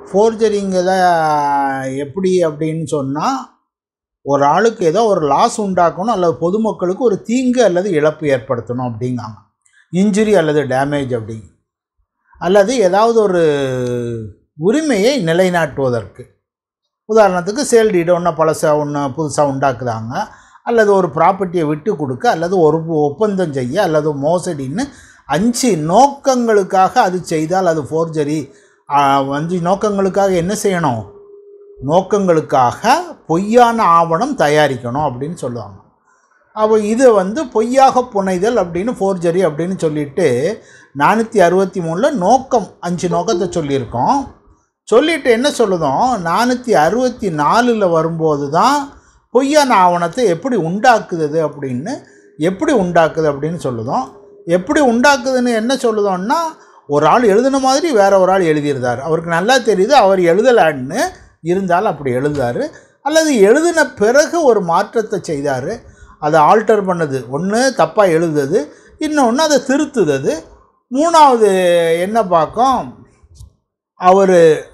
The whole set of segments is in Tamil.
ஃபோர்ஜரிங்கிறத எப்படி அப்படின்னு சொன்னால் ஒரு ஆளுக்கு ஏதோ ஒரு லாஸ் உண்டாக்கணும் அல்லது பொதுமக்களுக்கு ஒரு தீங்கு அல்லது இழப்பு ஏற்படுத்தணும் அப்படிங்காங்க இன்ஜுரி அல்லது டேமேஜ் அப்படிங்க அல்லது ஏதாவது ஒரு உரிமையை நிலைநாட்டுவதற்கு உதாரணத்துக்கு சேல் டீடு ஒன்று பழசாக ஒன்று புதுசாக உண்டாக்குறாங்க அல்லது ஒரு ப்ராப்பர்ட்டியை விட்டு கொடுக்க அல்லது ஒரு ஒப்பந்தம் செய்ய அல்லது மோசடின்னு அஞ்சு நோக்கங்களுக்காக அது செய்தால் அது ஃபோர்ஜரி அஞ்சு நோக்கங்களுக்காக என்ன செய்யணும் நோக்கங்களுக்காக பொய்யான ஆவணம் தயாரிக்கணும் அப்படின்னு சொல்லுவாங்க அப்போ இது வந்து பொய்யாக புனைதல் அப்படின்னு ஃபோர்ஜரி அப்படின்னு சொல்லிட்டு நானூற்றி அறுபத்தி மூணில் நோக்கம் அஞ்சு நோக்கத்தை சொல்லியிருக்கோம் சொல்லிட்டு என்ன சொல்லுதோம் நானூற்றி அறுபத்தி நாலில் வரும்போது தான் பொய்யான ஆவணத்தை எப்படி உண்டாக்குது அப்படின்னு எப்படி உண்டாக்குது அப்படின்னு சொல்லுதோம் எப்படி உண்டாக்குதுன்னு என்ன சொல்லுதோம்னா ஒரு ஆள் எழுதின மாதிரி வேற ஒரு ஆள் எழுதியிருந்தார் அவருக்கு நல்லா தெரியுது அவர் எழுதலான்னு இருந்தாலும் அப்படி எழுதாரு அல்லது எழுதின பிறகு ஒரு மாற்றத்தை செய்தார் அதை ஆல்டர் பண்ணது ஒன்று தப்பாக எழுதுது இன்னொன்று அதை திருத்துது மூணாவது என்ன பார்க்கும் அவர்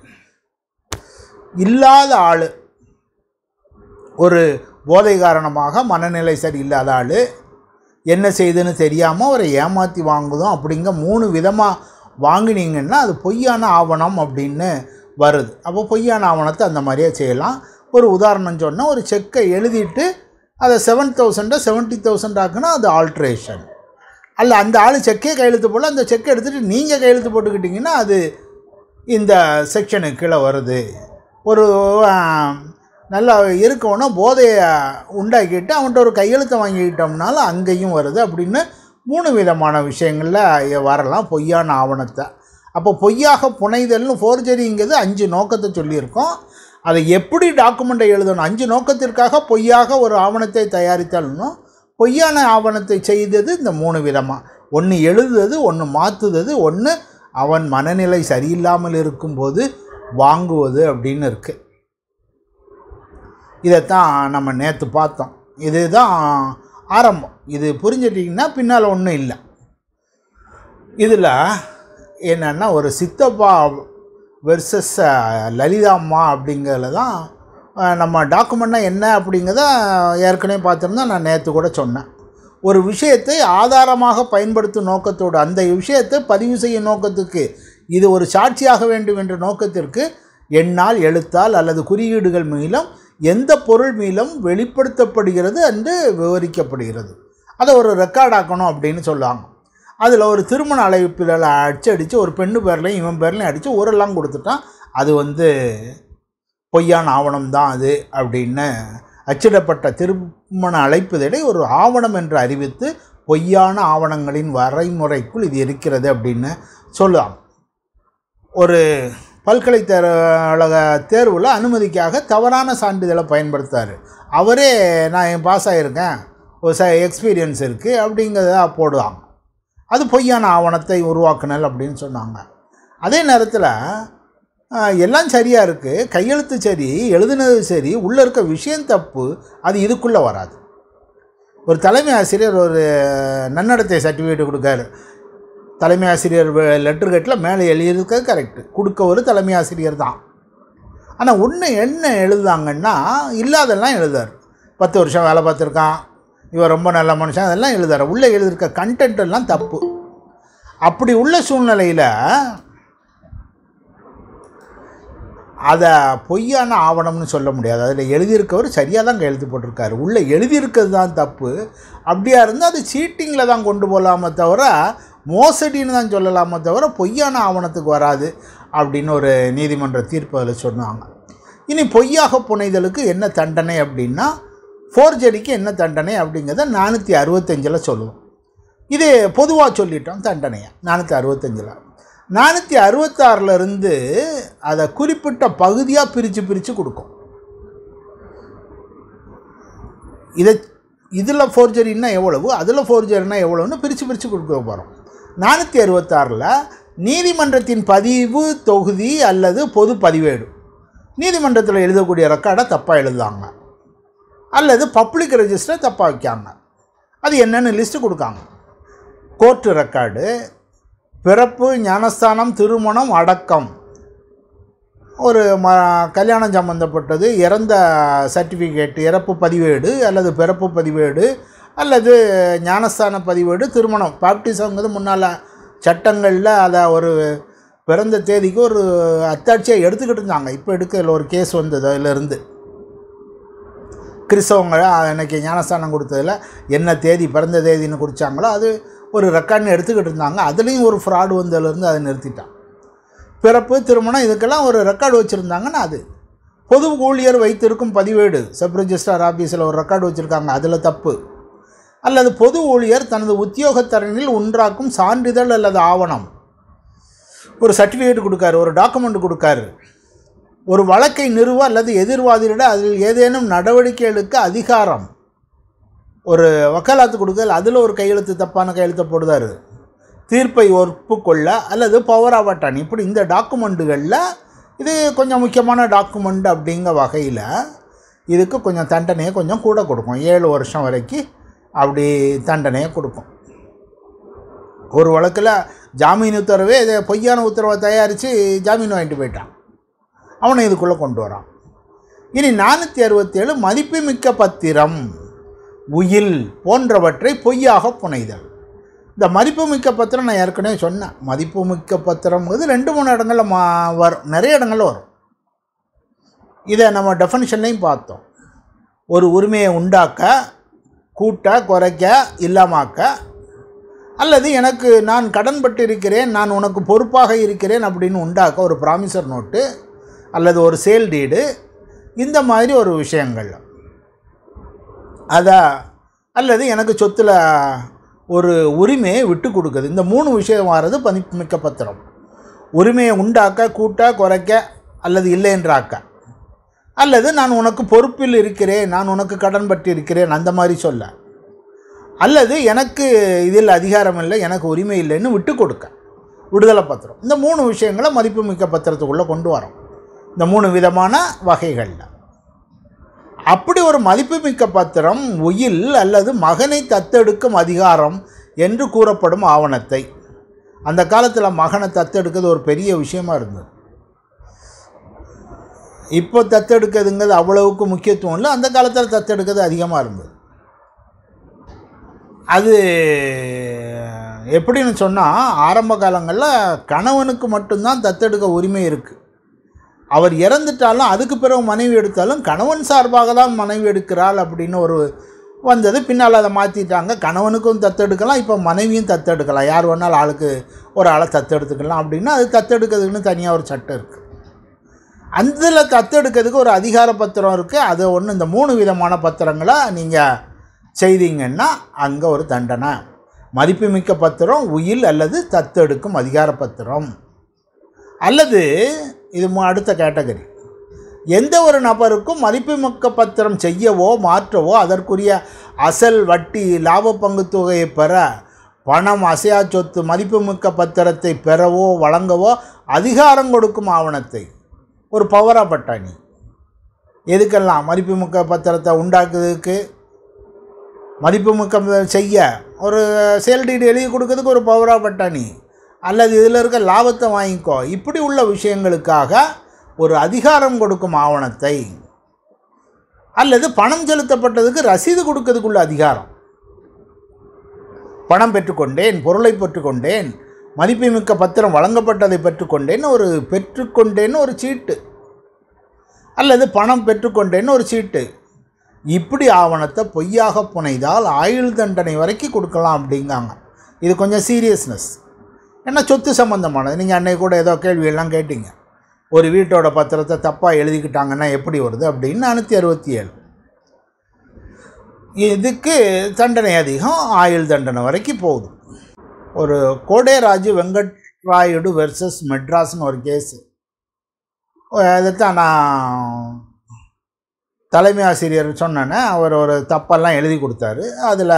இல்லாத ஆள் ஒரு போதை காரணமாக மனநிலை சரியில்லாத ஆள் என்ன செய்யுதுன்னு தெரியாமல் அவரை ஏமாற்றி வாங்குதோம் அப்படிங்க மூணு விதமாக வாங்கினீங்கன்னா அது பொய்யான ஆவணம் அப்படின்னு வருது அப்போ பொய்யான ஆவணத்தை அந்த மாதிரியே செய்யலாம் ஒரு உதாரணம் சொன்னால் ஒரு செக்கை எழுதிட்டு அதை செவன் தௌசண்டை செவன்ட்டி தௌசண்ட் ஆக்குனா அது ஆல்ட்ரேஷன் அல்ல அந்த ஆள் செக்கே கையெழுத்து போல் அந்த செக்கை எடுத்துகிட்டு நீங்கள் கையெழுத்து போட்டுக்கிட்டிங்கன்னா அது இந்த செக்ஷனுக்கு கீழே வருது ஒரு நல்லா இருக்கவனா போதையை உண்டாக்கிட்டு அவன்கிட்ட ஒரு கையெழுத்தை வாங்கிக்கிட்டோம்னால அங்கேயும் வருது அப்படின்னு மூணு விதமான விஷயங்களில் வரலாம் பொய்யான ஆவணத்தை அப்போ பொய்யாக புனைதல்னு ஃபோர்ஜரிங்கிறது அஞ்சு நோக்கத்தை சொல்லியிருக்கோம் அதை எப்படி டாக்குமெண்ட்டை எழுதணும் அஞ்சு நோக்கத்திற்காக பொய்யாக ஒரு ஆவணத்தை தயாரித்தாலும் பொய்யான ஆவணத்தை செய்தது இந்த மூணு விதமாக ஒன்று எழுதுறது ஒன்று மாற்றுறது ஒன்று அவன் மனநிலை சரியில்லாமல் இருக்கும்போது வாங்குவது அப்படின்னு இருக்குது இதைத்தான் நம்ம நேற்று பார்த்தோம் இதுதான் ஆரம்பம் இது புரிஞ்சிட்டிங்கன்னா பின்னால் ஒன்றும் இல்லை இதில் என்னென்னா ஒரு சித்தப்பா வெர்சஸ் லலிதாம்மா அப்படிங்கிறதுல தான் நம்ம டாக்குமெண்ட்னா என்ன அப்படிங்கிறத ஏற்கனவே பார்த்துருந்தா நான் நேற்று கூட சொன்னேன் ஒரு விஷயத்தை ஆதாரமாக பயன்படுத்தும் நோக்கத்தோடு அந்த விஷயத்தை பதிவு செய்யும் நோக்கத்துக்கு இது ஒரு சாட்சியாக வேண்டும் என்ற நோக்கத்திற்கு எண்ணால் எழுத்தால் அல்லது குறியீடுகள் மூலம் எந்த பொருள் மூலம் வெளிப்படுத்தப்படுகிறது என்று விவரிக்கப்படுகிறது அதை ஒரு ரெக்கார்ட் ஆக்கணும் அப்படின்னு சொல்லுவாங்க அதில் ஒரு திருமண அழைப்பிதழை அச்சடித்து ஒரு பெண்ணு பேர்லையும் இவன் பேர்லையும் அடித்து ஊரெல்லாம் கொடுத்துட்டான் அது வந்து பொய்யான ஆவணம் தான் அது அப்படின்னு அச்சிடப்பட்ட திருமண அழைப்புதலை ஒரு ஆவணம் என்று அறிவித்து பொய்யான ஆவணங்களின் வரைமுறைக்குள் இது இருக்கிறது அப்படின்னு சொல்லுவாங்க ஒரு பல்கலைக்கழக தேர்வில் அனுமதிக்காக தவறான சான்றிதழை பயன்படுத்தார் அவரே நான் பாஸ் ஆகியிருக்கேன் ஒரு ச எக்ஸ்பீரியன்ஸ் இருக்குது அப்படிங்கிறத போடுவாங்க அது பொய்யான ஆவணத்தை உருவாக்குனல் அப்படின்னு சொன்னாங்க அதே நேரத்தில் எல்லாம் சரியாக இருக்குது கையெழுத்து சரி எழுதுனது சரி உள்ளே இருக்க விஷயம் தப்பு அது இதுக்குள்ளே வராது ஒரு தலைமை ஆசிரியர் ஒரு நன்னடத்தை சர்டிஃபிகேட் கொடுக்காரு தலைமை ஆசிரியர் லெட்டர் கட்டில் மேலே எழுதியிருக்கிறது கரெக்டு கொடுக்க ஒரு தலைமை ஆசிரியர் தான் ஆனால் ஒன்று என்ன எழுதுதாங்கன்னா இல்லாதெல்லாம் எழுதார் பத்து வருஷம் வேலை பார்த்துருக்கான் இவர் ரொம்ப நல்ல மனுஷன் அதெல்லாம் எழுதார் உள்ளே எழுதியிருக்க கண்டென்ட் எல்லாம் தப்பு அப்படி உள்ள சூழ்நிலையில் அதை பொய்யான ஆவணம்னு சொல்ல முடியாது அதில் எழுதியிருக்கவர் சரியாக தான் கையெழுத்து போட்டிருக்காரு உள்ளே எழுதியிருக்கிறது தான் தப்பு அப்படியா இருந்தால் அது சீட்டிங்கில் தான் கொண்டு போகலாமே தவிர மோசடின்னு தான் சொல்லலாமே தவிர பொய்யான ஆவணத்துக்கு வராது அப்படின்னு ஒரு நீதிமன்ற தீர்ப்பு அதில் சொன்னாங்க இனி பொய்யாக புனைதலுக்கு என்ன தண்டனை அப்படின்னா ஃபோர்ஜரிக்கு என்ன தண்டனை அப்படிங்கிறத நானூற்றி அறுபத்தஞ்சில் சொல்லுவோம் இது பொதுவாக சொல்லிட்டோம் தண்டனையை நானூற்றி அறுபத்தஞ்சில் நானூற்றி அறுபத்தாறுலேருந்து அதை குறிப்பிட்ட பகுதியாக பிரித்து பிரித்து கொடுக்கும் இதை இதில் ஃபோர்ஜரின்னா எவ்வளவு அதில் ஃபோர்ஜரினா எவ்வளோன்னு பிரித்து பிரித்து கொடுக்க போகிறோம் நானூற்றி அறுபத்தாறில் நீதிமன்றத்தின் பதிவு தொகுதி அல்லது பொது பதிவேடு நீதிமன்றத்தில் எழுதக்கூடிய ரெக்கார்டை தப்பாக எழுதுவாங்க அல்லது பப்ளிக் ரெஜிஸ்டர் தப்பாக வைக்காங்க அது என்னென்னு லிஸ்ட்டு கொடுக்காங்க கோர்ட்டு ரெக்கார்டு பிறப்பு ஞானஸ்தானம் திருமணம் அடக்கம் ஒரு ம கல்யாணம் சம்மந்தப்பட்டது இறந்த சர்டிஃபிகேட் இறப்பு பதிவேடு அல்லது பிறப்பு பதிவேடு அல்லது ஞானஸ்தான பதிவேடு திருமணம் பாப்டிசம்ங்கிறது முன்னால் சட்டங்களில் அதை ஒரு பிறந்த தேதிக்கு ஒரு அத்தாட்சியை எடுத்துக்கிட்டு இருந்தாங்க இப்போ எடுக்கல ஒரு கேஸ் வந்தது அதிலிருந்து கிறிஸ்தவங்க எனக்கு ஞானஸ்தானம் கொடுத்ததில் என்ன தேதி பிறந்த தேதின்னு குறித்தாங்களோ அது ஒரு ரெக்கார்ட்னு எடுத்துக்கிட்டு இருந்தாங்க அதுலேயும் ஒரு ஃப்ராடு வந்ததுலேருந்து அதை நிறுத்திட்டான் பிறப்பு திருமணம் இதுக்கெல்லாம் ஒரு ரெக்கார்டு வச்சுருந்தாங்கன்னா அது பொது ஊழியர் வைத்திருக்கும் பதிவேடு சப் ரிஜிஸ்ட்ரார் ஆஃபீஸில் ஒரு ரெக்கார்டு வச்சுருக்காங்க அதில் தப்பு அல்லது பொது ஊழியர் தனது உத்தியோகத்தரனில் உண்டாக்கும் சான்றிதழ் அல்லது ஆவணம் ஒரு சர்டிஃபிகேட் கொடுக்காரு ஒரு டாக்குமெண்ட் கொடுக்காரு ஒரு வழக்கை நிறுவ அல்லது எதிர்வாதியிட அதில் ஏதேனும் நடவடிக்கை எடுக்க அதிகாரம் ஒரு வக்காலத்து கொடுக்கல அதில் ஒரு கையெழுத்து தப்பான கையெழுத்தை போடுதாரு தீர்ப்பை ஒப்புக்கொள்ள அல்லது பவர் ஆஃப் அட்டன் இப்படி இந்த டாக்குமெண்ட்டுகளில் இது கொஞ்சம் முக்கியமான டாக்குமெண்ட் அப்படிங்கிற வகையில் இதுக்கு கொஞ்சம் தண்டனையை கொஞ்சம் கூட கொடுக்கும் ஏழு வருஷம் வரைக்கும் அப்படி தண்டனையை கொடுக்கும் ஒரு வழக்கில் ஜாமீன் உத்தரவே இதை பொய்யான உத்தரவை தயாரித்து ஜாமீன் வாங்கிட்டு போயிட்டான் அவனை இதுக்குள்ளே கொண்டு வரான் இனி நானூற்றி அறுபத்தேழு மதிப்புமிக்க பத்திரம் உயில் போன்றவற்றை பொய்யாக புனைதல் இந்த மதிப்புமிக்க பத்திரம் நான் ஏற்கனவே சொன்னேன் மதிப்புமிக்க பத்திரம்ங்கிறது ரெண்டு மூணு இடங்களில் மா வரும் நிறைய இடங்களில் வரும் இதை நம்ம டெஃபனிஷன்லையும் பார்த்தோம் ஒரு உரிமையை உண்டாக்க கூட்ட குறைக்க இல்லாமாக்க அல்லது எனக்கு நான் கடன்பட்டு இருக்கிறேன் நான் உனக்கு பொறுப்பாக இருக்கிறேன் அப்படின்னு உண்டாக்க ஒரு ப்ராமிசர் நோட்டு அல்லது ஒரு சேல் டீடு இந்த மாதிரி ஒரு விஷயங்கள் அதை அல்லது எனக்கு சொத்தில் ஒரு உரிமையை விட்டு கொடுக்குது இந்த மூணு விஷயம் வர்றது பதிப்புமிக்க பத்திரம் உரிமையை உண்டாக்க கூட்ட குறைக்க அல்லது இல்லை என்றாக்க அல்லது நான் உனக்கு பொறுப்பில் இருக்கிறேன் நான் உனக்கு கடன் பட்டு இருக்கிறேன் அந்த மாதிரி சொல்ல அல்லது எனக்கு இதில் அதிகாரம் இல்லை எனக்கு உரிமை இல்லைன்னு விட்டு கொடுக்க விடுதலை பத்திரம் இந்த மூணு விஷயங்களை மதிப்புமிக்க பத்திரத்துக்குள்ளே கொண்டு வரோம் இந்த மூணு விதமான வகைகளில் அப்படி ஒரு மதிப்புமிக்க பத்திரம் உயில் அல்லது மகனை தத்தெடுக்கும் அதிகாரம் என்று கூறப்படும் ஆவணத்தை அந்த காலத்தில் மகனை தத்தெடுக்கிறது ஒரு பெரிய விஷயமா இருந்தது இப்போ தத்தெடுக்கிறதுங்கிறது அவ்வளவுக்கு முக்கியத்துவம் இல்லை அந்த காலத்தில் தத்தெடுக்கிறது அதிகமாக இருந்தது அது எப்படின்னு சொன்னால் ஆரம்ப காலங்களில் கணவனுக்கு மட்டும்தான் தத்தெடுக்க உரிமை இருக்குது அவர் இறந்துட்டாலும் அதுக்கு பிறகு மனைவி எடுத்தாலும் கணவன் சார்பாக தான் மனைவி எடுக்கிறாள் அப்படின்னு ஒரு வந்தது பின்னால் அதை மாற்றிட்டாங்க கணவனுக்கும் தத்தெடுக்கலாம் இப்போ மனைவியும் தத்தெடுக்கலாம் யார் வேணாலும் ஆளுக்கு ஒரு ஆளை தத்தெடுத்துக்கலாம் அப்படின்னா அது தத்தெடுக்கிறதுக்குன்னு தனியாக ஒரு சட்டம் இருக்குது அதில் தத்தெடுக்கிறதுக்கு ஒரு அதிகார பத்திரம் இருக்குது அது ஒன்று இந்த மூணு விதமான பத்திரங்களை நீங்கள் செய்தீங்கன்னா அங்கே ஒரு தண்டனை மதிப்புமிக்க பத்திரம் உயில் அல்லது தத்தெடுக்கும் அதிகார பத்திரம் அல்லது இது மு- அடுத்த கேட்டகரி எந்த ஒரு நபருக்கும் மதிப்புமிக்க பத்திரம் செய்யவோ மாற்றவோ அதற்குரிய அசல் வட்டி லாப பங்குத் தொகையை பெற பணம் அசையா சொத்து மதிப்புமிக்க பத்திரத்தை பெறவோ வழங்கவோ அதிகாரம் கொடுக்கும் ஆவணத்தை ஒரு பவரா பட்டாணி எதுக்கெல்லாம் மதிப்புமிக்க பத்திரத்தை உண்டாக்குறதுக்கு மதிப்புமிக்க செய்ய ஒரு சேல் டீடு எழுதி கொடுக்கறதுக்கு ஒரு பவரா பட்டாணி அல்லது இதில் இருக்க லாபத்தை வாங்கிக்கோ இப்படி உள்ள விஷயங்களுக்காக ஒரு அதிகாரம் கொடுக்கும் ஆவணத்தை அல்லது பணம் செலுத்தப்பட்டதுக்கு ரசீது கொடுக்கறதுக்குள்ள அதிகாரம் பணம் பெற்றுக்கொண்டேன் பொருளை பெற்றுக்கொண்டேன் மதிப்புமிக்க பத்திரம் வழங்கப்பட்டதை பெற்றுக்கொண்டேன்னு ஒரு பெற்றுக்கொண்டேன்னு ஒரு சீட்டு அல்லது பணம் பெற்றுக்கொண்டேன்னு ஒரு சீட்டு இப்படி ஆவணத்தை பொய்யாக புனைதால் ஆயுள் தண்டனை வரைக்கும் கொடுக்கலாம் அப்படிங்காங்க இது கொஞ்சம் சீரியஸ்னஸ் ஏன்னா சொத்து சம்மந்தமானது நீங்கள் அன்னைக்கு கூட ஏதோ கேள்வியெல்லாம் கேட்டீங்க ஒரு வீட்டோட பத்திரத்தை தப்பாக எழுதிக்கிட்டாங்கன்னா எப்படி வருது அப்படின்னு நானூற்றி அறுபத்தி ஏழு இதுக்கு தண்டனை அதிகம் ஆயுள் தண்டனை வரைக்கும் போகுது ஒரு கோடேராஜு வெங்கட் ராயுடு வெர்சஸ் மெட்ராஸ்னு ஒரு கேஸு அதைத்தான் நான் தலைமை ஆசிரியர் சொன்னேன்னே அவர் ஒரு தப்பெல்லாம் எழுதி கொடுத்தாரு அதில்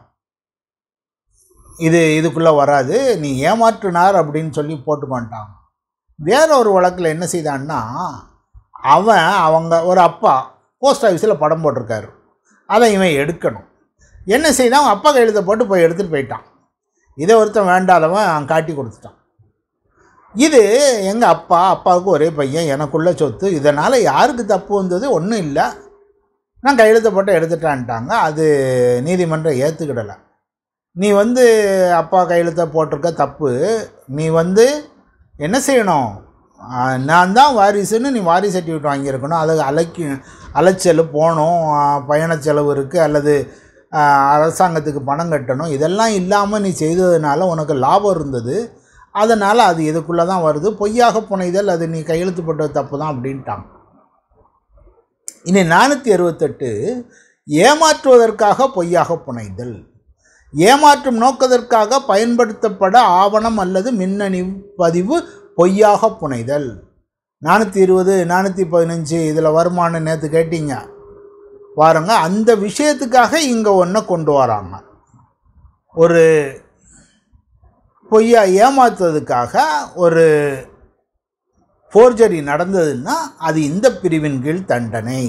இது இதுக்குள்ளே வராது நீ ஏமாற்றுனார் அப்படின்னு சொல்லி போட்டுக்கொண்டான் வேற ஒரு வழக்கில் என்ன செய்தான்னா அவன் அவங்க ஒரு அப்பா போஸ்ட் ஆஃபீஸில் படம் போட்டிருக்காரு அதை இவன் எடுக்கணும் என்ன செய்தான் அவன் அப்பா கையெழுத்தை போட்டு போய் எடுத்துகிட்டு போயிட்டான் இதை ஒருத்தன் வேண்டாதவன் அவன் காட்டி கொடுத்துட்டான் இது எங்கள் அப்பா அப்பாவுக்கு ஒரே பையன் எனக்குள்ள சொத்து இதனால் யாருக்கு தப்பு வந்தது ஒன்றும் இல்லை நான் கையெழுத்து போட்டு எடுத்துட்டான்ட்டாங்க அது நீதிமன்றம் ஏற்றுக்கிடலை நீ வந்து அப்பா கையெழுத்தை போட்டிருக்க தப்பு நீ வந்து என்ன செய்யணும் ஆ, நான் தான் வாரிசுன்னு நீ வாரிசு சர்டிஃபிகேட் வாங்கியிருக்கணும் அது அலைக்கு அலைச்சல் போகணும் ஆ, பயணச் செலவு இருக்குது அல்லது ஆ, அரசாங்கத்துக்கு பணம் கட்டணும் இதெல்லாம் இல்லாமல் நீ செய்ததுனால உனக்கு லாபம் இருந்தது அதனால் அது இதுக்குள்ளே தான் வருது பொய்யாக புனைதல் அது நீ கையெழுத்து போட்டது தப்பு தான் அப்படின்ட்டாங்க இனி நானூற்றி அறுபத்தெட்டு ஏமாற்றுவதற்காக பொய்யாக புனைதல் ஏமாற்றும் நோக்கத்திற்காக பயன்படுத்தப்பட ஆவணம் அல்லது மின்னணு பதிவு பொய்யாக புனைதல் நானூற்றி இருபது நானூற்றி பதினஞ்சு இதில் வருமானம் நேற்று கேட்டீங்க பாருங்க அந்த விஷயத்துக்காக இங்கே ஒன்றை கொண்டு வராங்க ஒரு பொய்யா ஏமாத்துறதுக்காக ஒரு ஃபோர்ஜரி நடந்ததுன்னா அது இந்த பிரிவின் கீழ் தண்டனை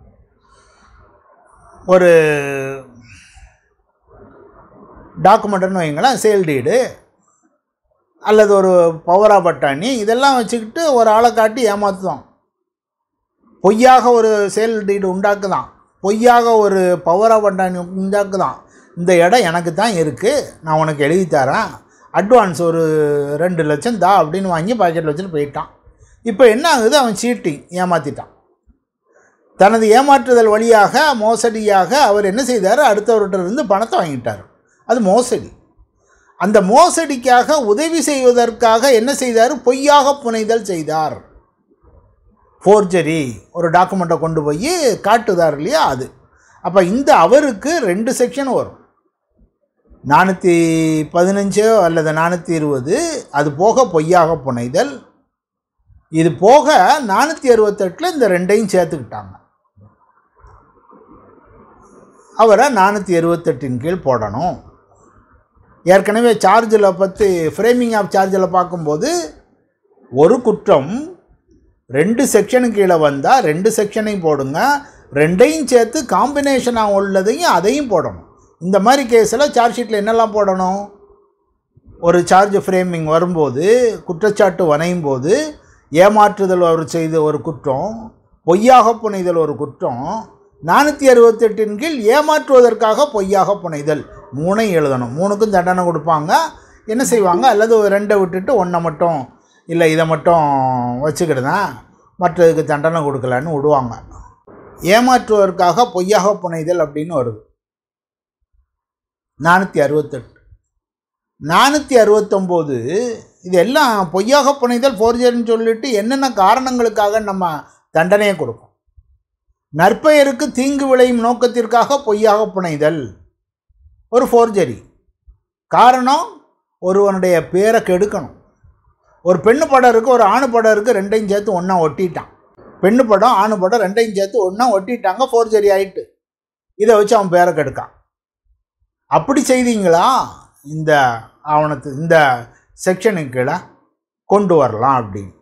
ஒரு டாக்குமெண்ட்னு வைங்களேன் சேல் டீடு அல்லது ஒரு பவரா பட்டாணி இதெல்லாம் வச்சுக்கிட்டு ஒரு ஆளை காட்டி ஏமாத்துதான் பொய்யாக ஒரு சேல் டீடு உண்டாக்குதான் பொய்யாக ஒரு பவரா பட்டாணி உண்டாக்குதான் இந்த இடம் எனக்கு தான் இருக்குது நான் உனக்கு எழுதி தரேன் அட்வான்ஸ் ஒரு ரெண்டு லட்சம் தா அப்படின்னு வாங்கி பாக்கெட்டில் வச்சுட்டு போயிட்டான் இப்போ என்ன ஆகுது அவன் சீட்டிங் ஏமாற்றிட்டான் தனது ஏமாற்றுதல் வழியாக மோசடியாக அவர் என்ன செய்தார் அடுத்தவர்கிட்ட இருந்து பணத்தை வாங்கிட்டார் அது மோசடி அந்த மோசடிக்காக உதவி செய்வதற்காக என்ன செய்தார் பொய்யாக புனைதல் செய்தார் ஃபோர்ஜரி ஒரு டாக்குமெண்ட்டை கொண்டு போய் காட்டுதார் இல்லையா அது அப்போ இந்த அவருக்கு ரெண்டு செக்ஷன் வரும் நானூற்றி பதினஞ்சோ அல்லது நானூற்றி இருபது அது போக பொய்யாக புனைதல் இது போக நானூற்றி அறுபத்தெட்டில் இந்த ரெண்டையும் சேர்த்துக்கிட்டாங்க அவரை நானூற்றி அறுபத்தெட்டின் கீழ் போடணும் ஏற்கனவே சார்ஜில் பற்றி ஃப்ரேமிங் ஆஃப் சார்ஜில் பார்க்கும்போது ஒரு குற்றம் ரெண்டு செக்ஷனுக்கு கீழே வந்தால் ரெண்டு செக்ஷனையும் போடுங்க ரெண்டையும் சேர்த்து காம்பினேஷனாக உள்ளதையும் அதையும் போடணும் இந்த மாதிரி கேஸில் சார்ஜ் ஷீட்டில் என்னெல்லாம் போடணும் ஒரு சார்ஜ் ஃப்ரேமிங் வரும்போது குற்றச்சாட்டு வனையும் போது ஏமாற்றுதல் அவர் செய்த ஒரு குற்றம் பொய்யாக புனைதல் ஒரு குற்றம் நானூற்றி அறுபத்தெட்டின் கீழ் ஏமாற்றுவதற்காக பொய்யாக புனைதல் மூணையும் எழுதணும் மூணுக்கும் தண்டனை கொடுப்பாங்க என்ன செய்வாங்க அல்லது ஒரு ரெண்டை விட்டுட்டு ஒன்றை மட்டும் இல்லை இதை மட்டும் வச்சுக்கிடுதேன் மற்றதுக்கு தண்டனை கொடுக்கலன்னு விடுவாங்க ஏமாற்றுவதற்காக பொய்யாக புனைதல் அப்படின்னு வருது நானூற்றி அறுபத்தெட்டு நானூற்றி அறுபத்தொம்போது இது எல்லாம் பொய்யாக புனைதல் ஃபோர்ஜரின்னு சொல்லிட்டு என்னென்ன காரணங்களுக்காக நம்ம தண்டனையை கொடுக்கும் நற்பெயருக்கு தீங்கு விளையும் நோக்கத்திற்காக பொய்யாக புனைதல் ஒரு ஃபோர்ஜரி காரணம் ஒருவனுடைய பேரை கெடுக்கணும் ஒரு பெண்ணு படம் இருக்குது ஒரு ஆணு படம் இருக்குது ரெண்டையும் சேர்த்து ஒன்றா ஒட்டிட்டான் பெண்ணு படம் ஆணு படம் ரெண்டையும் சேர்த்து ஒன்றா ஒட்டிட்டாங்க ஃபோர்ஜரி ஆயிட்டு இதை வச்சு அவன் பேரை கெடுக்கான் அப்படி செய்தீங்களா இந்த ஆவணத்து இந்த செக்ஷனுக்கு கீழே கொண்டு வரலாம் அப்படின்னு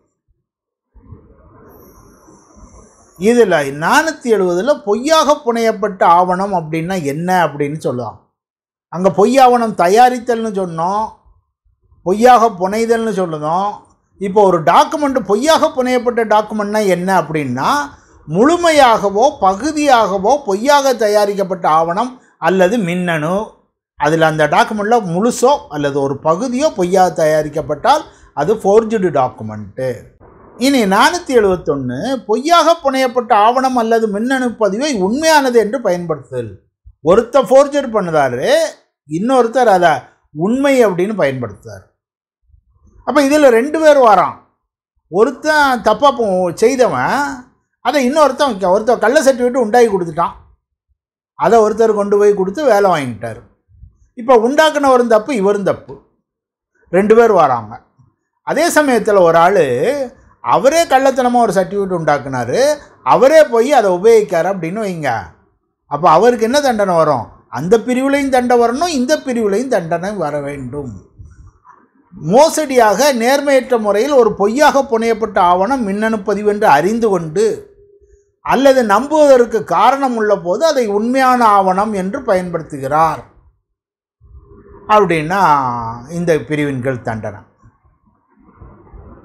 இதில் நானூற்றி எழுபதில் பொய்யாக புனையப்பட்ட ஆவணம் அப்படின்னா என்ன அப்படின்னு சொல்லுவாங்க அங்கே பொய் ஆவணம் தயாரித்தல்னு சொன்னோம் பொய்யாக புனைதல்னு சொல்லுதோம் இப்போ ஒரு டாக்குமெண்ட் பொய்யாக புனையப்பட்ட டாக்குமெண்ட்னா என்ன அப்படின்னா முழுமையாகவோ பகுதியாகவோ பொய்யாக தயாரிக்கப்பட்ட ஆவணம் அல்லது மின்னணு அதில் அந்த டாக்குமெண்ட்டில் முழுசோ அல்லது ஒரு பகுதியோ பொய்யாக தயாரிக்கப்பட்டால் அது ஃபோர்ஜுடு டாக்குமெண்ட்டு இனி நானூற்றி எழுபத்தொன்று பொய்யாக புனையப்பட்ட ஆவணம் அல்லது மின்னணு பதிவை உண்மையானது என்று பயன்படுத்துதல் ஒருத்தர் ஃபோர்ஜர் பண்ணுதாரு இன்னொருத்தர் அதை உண்மை அப்படின்னு பயன்படுத்துறார் அப்போ இதில் ரெண்டு பேர் வரான் ஒருத்தன் தப்பாக செய்தவன் அதை இன்னொருத்தன் வைக்க ஒருத்தர் கள்ள சர்டிஃபிகேட் உண்டாக்கி கொடுத்துட்டான் அதை ஒருத்தர் கொண்டு போய் கொடுத்து வேலை வாங்கிட்டார் இப்போ உண்டாக்குனவரும் தப்பு இவரும் தப்பு ரெண்டு பேர் வராங்க அதே சமயத்தில் ஒரு ஆள் அவரே கள்ளத்தனமாக ஒரு சர்டிஃபிகேட் உண்டாக்குனாரு அவரே போய் அதை உபயோகிக்கார் அப்படின்னு வைங்க அப்போ அவருக்கு என்ன தண்டனை வரும் அந்த பிரிவுலையும் தண்டனை வரணும் இந்த பிரிவுலையும் தண்டனை வர வேண்டும் மோசடியாக நேர்மையற்ற முறையில் ஒரு பொய்யாக புனையப்பட்ட ஆவணம் மின்னணு பதிவென்று அறிந்து கொண்டு அல்லது நம்புவதற்கு காரணம் உள்ள போது அதை உண்மையான ஆவணம் என்று பயன்படுத்துகிறார் அப்படின்னா இந்த பிரிவின் கீழ் தண்டனை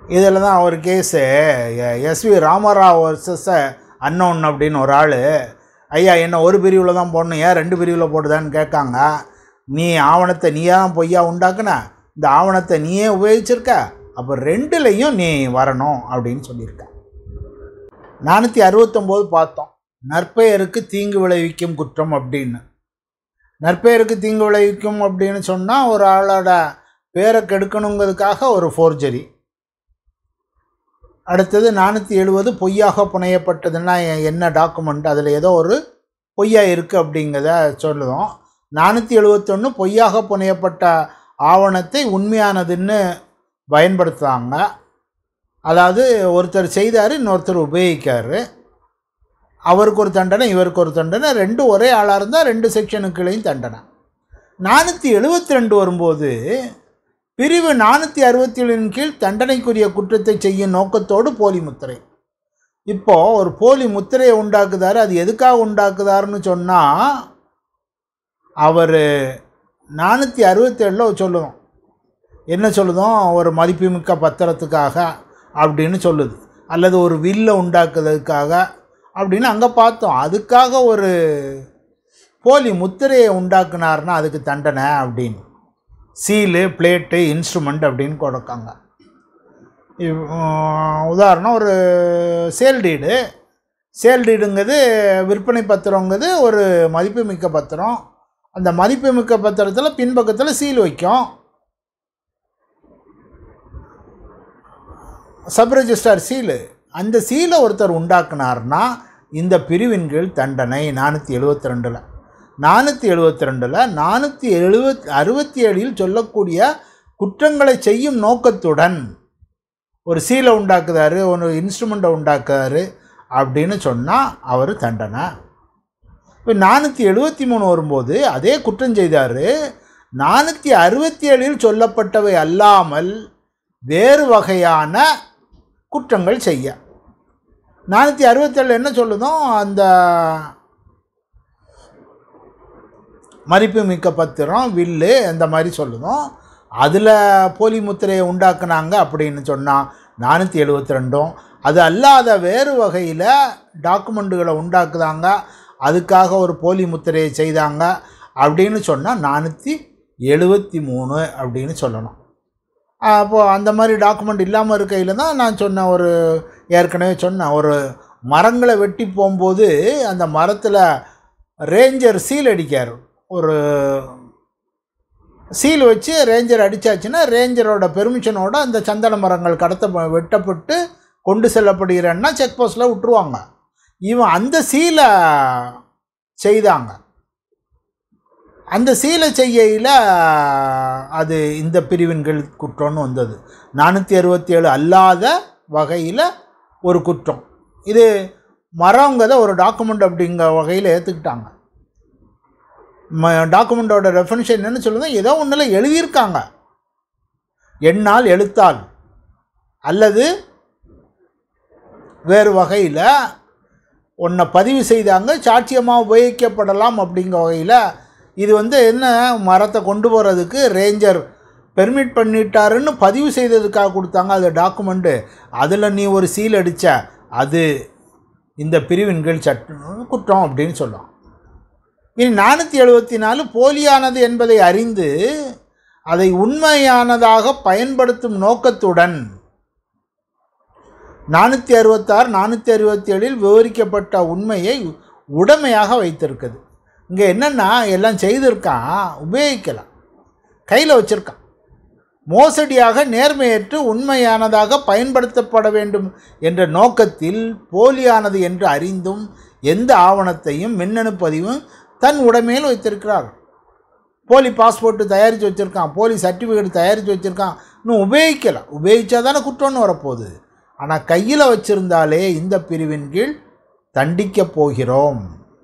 இதில் தான் ஒரு case SV Ramarao versus unknown அப்படின்னு ஒரு ஆள் ஐயா என்ன ஒரு பிரிவில் தான் போடணும் ஏன் ரெண்டு பிரிவில் போடுதான்னு கேட்காங்க நீ ஆவணத்தை நீயா தான் பொய்யா உண்டாக்குன இந்த ஆவணத்தை நீயே உபயோகிச்சிருக்க அப்போ ரெண்டுலேயும் நீ வரணும் அப்படின்னு சொல்லியிருக்க நானூற்றி அறுபத்தொம்போது பார்த்தோம் நற்பெயருக்கு தீங்கு விளைவிக்கும் குற்றம் அப்படின்னு நற்பெயருக்கு தீங்கு விளைவிக்கும் அப்படின்னு சொன்னால் ஒரு ஆளோட பேரை கெடுக்கணுங்கிறதுக்காக ஒரு ஃபோர்ஜரி அடுத்தது நானூற்றி எழுபது பொய்யாக புனையப்பட்டதுன்னா எ- என்ன டாக்குமெண்ட் அதில் ஏதோ ஒரு பொய்யா இருக்குது அப்படிங்கிறத சொல்லுவோம் நானூற்றி எழுபத்தொன்று பொய்யாக புனையப்பட்ட ஆவணத்தை உண்மையானதுன்னு பயன்படுத்துகிறாங்க அதாவது ஒருத்தர் செய்தார் இன்னொருத்தர் உபயோகிக்காரு அவருக்கு ஒரு தண்டனை இவருக்கு ஒரு தண்டனை ரெண்டும் ஒரே ஆளாக இருந்தால் ரெண்டு செக்ஷனுக்குள்ளேயும் தண்டனை நானூற்றி எழுபத்தி ரெண்டு வரும்போது பிரிவு நானூற்றி அறுபத்தி ஏழின் கீழ் தண்டனைக்குரிய குற்றத்தை செய்யும் நோக்கத்தோடு போலி முத்திரை இப்போ ஒரு போலி முத்திரையை உண்டாக்குதாரு அது எதுக்காக உண்டாக்குதாருன்னு சொன்னால் அவர் நானூற்றி அறுபத்தேழில் சொல்லுவோம் என்ன சொல்லுதோம் ஒரு மதிப்புமிக்க பத்திரத்துக்காக அப்படின்னு சொல்லுது அல்லது ஒரு வில்லை உண்டாக்குறதுக்காக அப்படின்னு அங்கே பார்த்தோம் அதுக்காக ஒரு போலி முத்திரையை உண்டாக்குனாருன்னா அதுக்கு தண்டனை அப்படின்னு சீலு பிளேட்டு இன்ஸ்ட்ருமெண்ட் அப்படின்னு கொடுக்காங்க இவ்- ஆஹ் உதாரணம் ஒரு சேல் டீடு சேல் டீடுங்கிறது விற்பனை பத்திரங்கிறது ஒரு மதிப்புமிக்க பத்திரம் அந்த மதிப்புமிக்க பத்திரத்தில் பின்பக்கத்தில் சீல் வைக்கும் சப் ரெஜிஸ்டார் சீலு அந்த சீலை ஒருத்தர் உண்டாக்குனார்னா இந்த பிரிவின் கீழ் தண்டனை நானூற்றி எழுபத்தி ரெண்டில் நானூற்றி எழுபத்தி ரெண்டில் நானூற்றி எழுபத் அறுபத்தி ஏழில் சொல்லக்கூடிய குற்றங்களை செய்யும் நோக்கத்துடன் ஒரு சீலை உண்டாக்குதாரு ஒரு இன்ஸ்ட்ருமெண்ட்டை உண்டாக்குறாரு அப்படின்னு சொன்னால் அவர் தண்டனை இப்போ நானூற்றி எழுபத்தி மூணு வரும்போது அதே குற்றம் செய்தார் நானூற்றி அறுபத்தி ஏழில் சொல்லப்பட்டவை அல்லாமல் வேறு வகையான குற்றங்கள் செய்ய நானூற்றி அறுபத்தேழு என்ன சொல்லுதோ அந்த மதிப்புமிக்க பத்திரம் வில்லு அந்த மாதிரி சொல்லுதோம் அதில் போலி முத்திரையை உண்டாக்குனாங்க அப்படின்னு சொன்னால் நானூற்றி எழுபத்தி ரெண்டும் அது அல்லாத வேறு வகையில் டாக்குமெண்ட்டுகளை உண்டாக்குதாங்க அதுக்காக ஒரு போலி முத்திரையை செய்தாங்க அப்படின்னு சொன்னால் நானூற்றி எழுபத்தி மூணு அப்படின்னு சொல்லணும் அப்போது அந்த மாதிரி டாக்குமெண்ட் இல்லாமல் இருக்கையில் தான் நான் சொன்ன ஒரு ஏற்கனவே சொன்னேன் ஒரு மரங்களை வெட்டி போகும்போது அந்த மரத்தில் ரேஞ்சர் சீல் அடிக்கார் ஒரு சீல் வச்சு ரேஞ்சர் அடித்தாச்சுன்னா ரேஞ்சரோட பெர்மிஷனோட அந்த சந்தன மரங்கள் கடத்த வெட்டப்பட்டு கொண்டு செல்லப்படுகிறன்னா செக் போஸ்ட்டில் விட்டுருவாங்க இவன் அந்த சீலை செய்தாங்க அந்த சீலை செய்கையில் அது இந்த பிரிவின்கள் குற்றம்னு வந்தது நானூற்றி அறுபத்தி ஏழு அல்லாத வகையில் ஒரு குற்றம் இது மரங்கிறத ஒரு டாக்குமெண்ட் அப்படிங்கிற வகையில் ஏற்றுக்கிட்டாங்க ம டாக்குமெண்ட்டோட ரெஃபரன்ஸ் என்னன்னு சொல்லுது ஏதோ ஒன்றில் எழுதியிருக்காங்க எண்ணால் எழுத்தால் அல்லது வேறு வகையில் ஒன்றை பதிவு செய்தாங்க சாட்சியமாக உபயோகிக்கப்படலாம் அப்படிங்கிற வகையில் இது வந்து என்ன மரத்தை கொண்டு போகிறதுக்கு ரேஞ்சர் பெர்மிட் பண்ணிட்டாருன்னு பதிவு செய்ததுக்காக கொடுத்தாங்க அது டாக்குமெண்ட்டு அதில் நீ ஒரு சீல் அடித்த அது இந்த பிரிவின் கீழ் சட்ட குற்றம் அப்படின்னு சொல்லலாம் இனி நானூற்றி எழுபத்தி நாலு போலியானது என்பதை அறிந்து அதை உண்மையானதாக பயன்படுத்தும் நோக்கத்துடன் நானூற்றி அறுபத்தாறு நானூற்றி அறுபத்தி ஏழில் விவரிக்கப்பட்ட உண்மையை உடமையாக வைத்திருக்குது இங்கே என்னென்னா எல்லாம் செய்திருக்கான் உபயோகிக்கலாம் கையில் வச்சுருக்கான் மோசடியாக நேர்மையற்று உண்மையானதாக பயன்படுத்தப்பட வேண்டும் என்ற நோக்கத்தில் போலியானது என்று அறிந்தும் எந்த ஆவணத்தையும் மின்னணு பதிவும் தன் உடைமையில் வைத்திருக்கிறார் போலி பாஸ்போர்ட்டு தயாரித்து வச்சுருக்கான் போலி சர்டிஃபிகேட் தயாரித்து வச்சுருக்கான் இன்னும் உபயோகிக்கலாம் உபயோகித்தா தானே குற்றம்னு வரப்போகுது ஆனால் கையில் வச்சுருந்தாலே இந்த பிரிவின் கீழ் தண்டிக்கப் போகிறோம்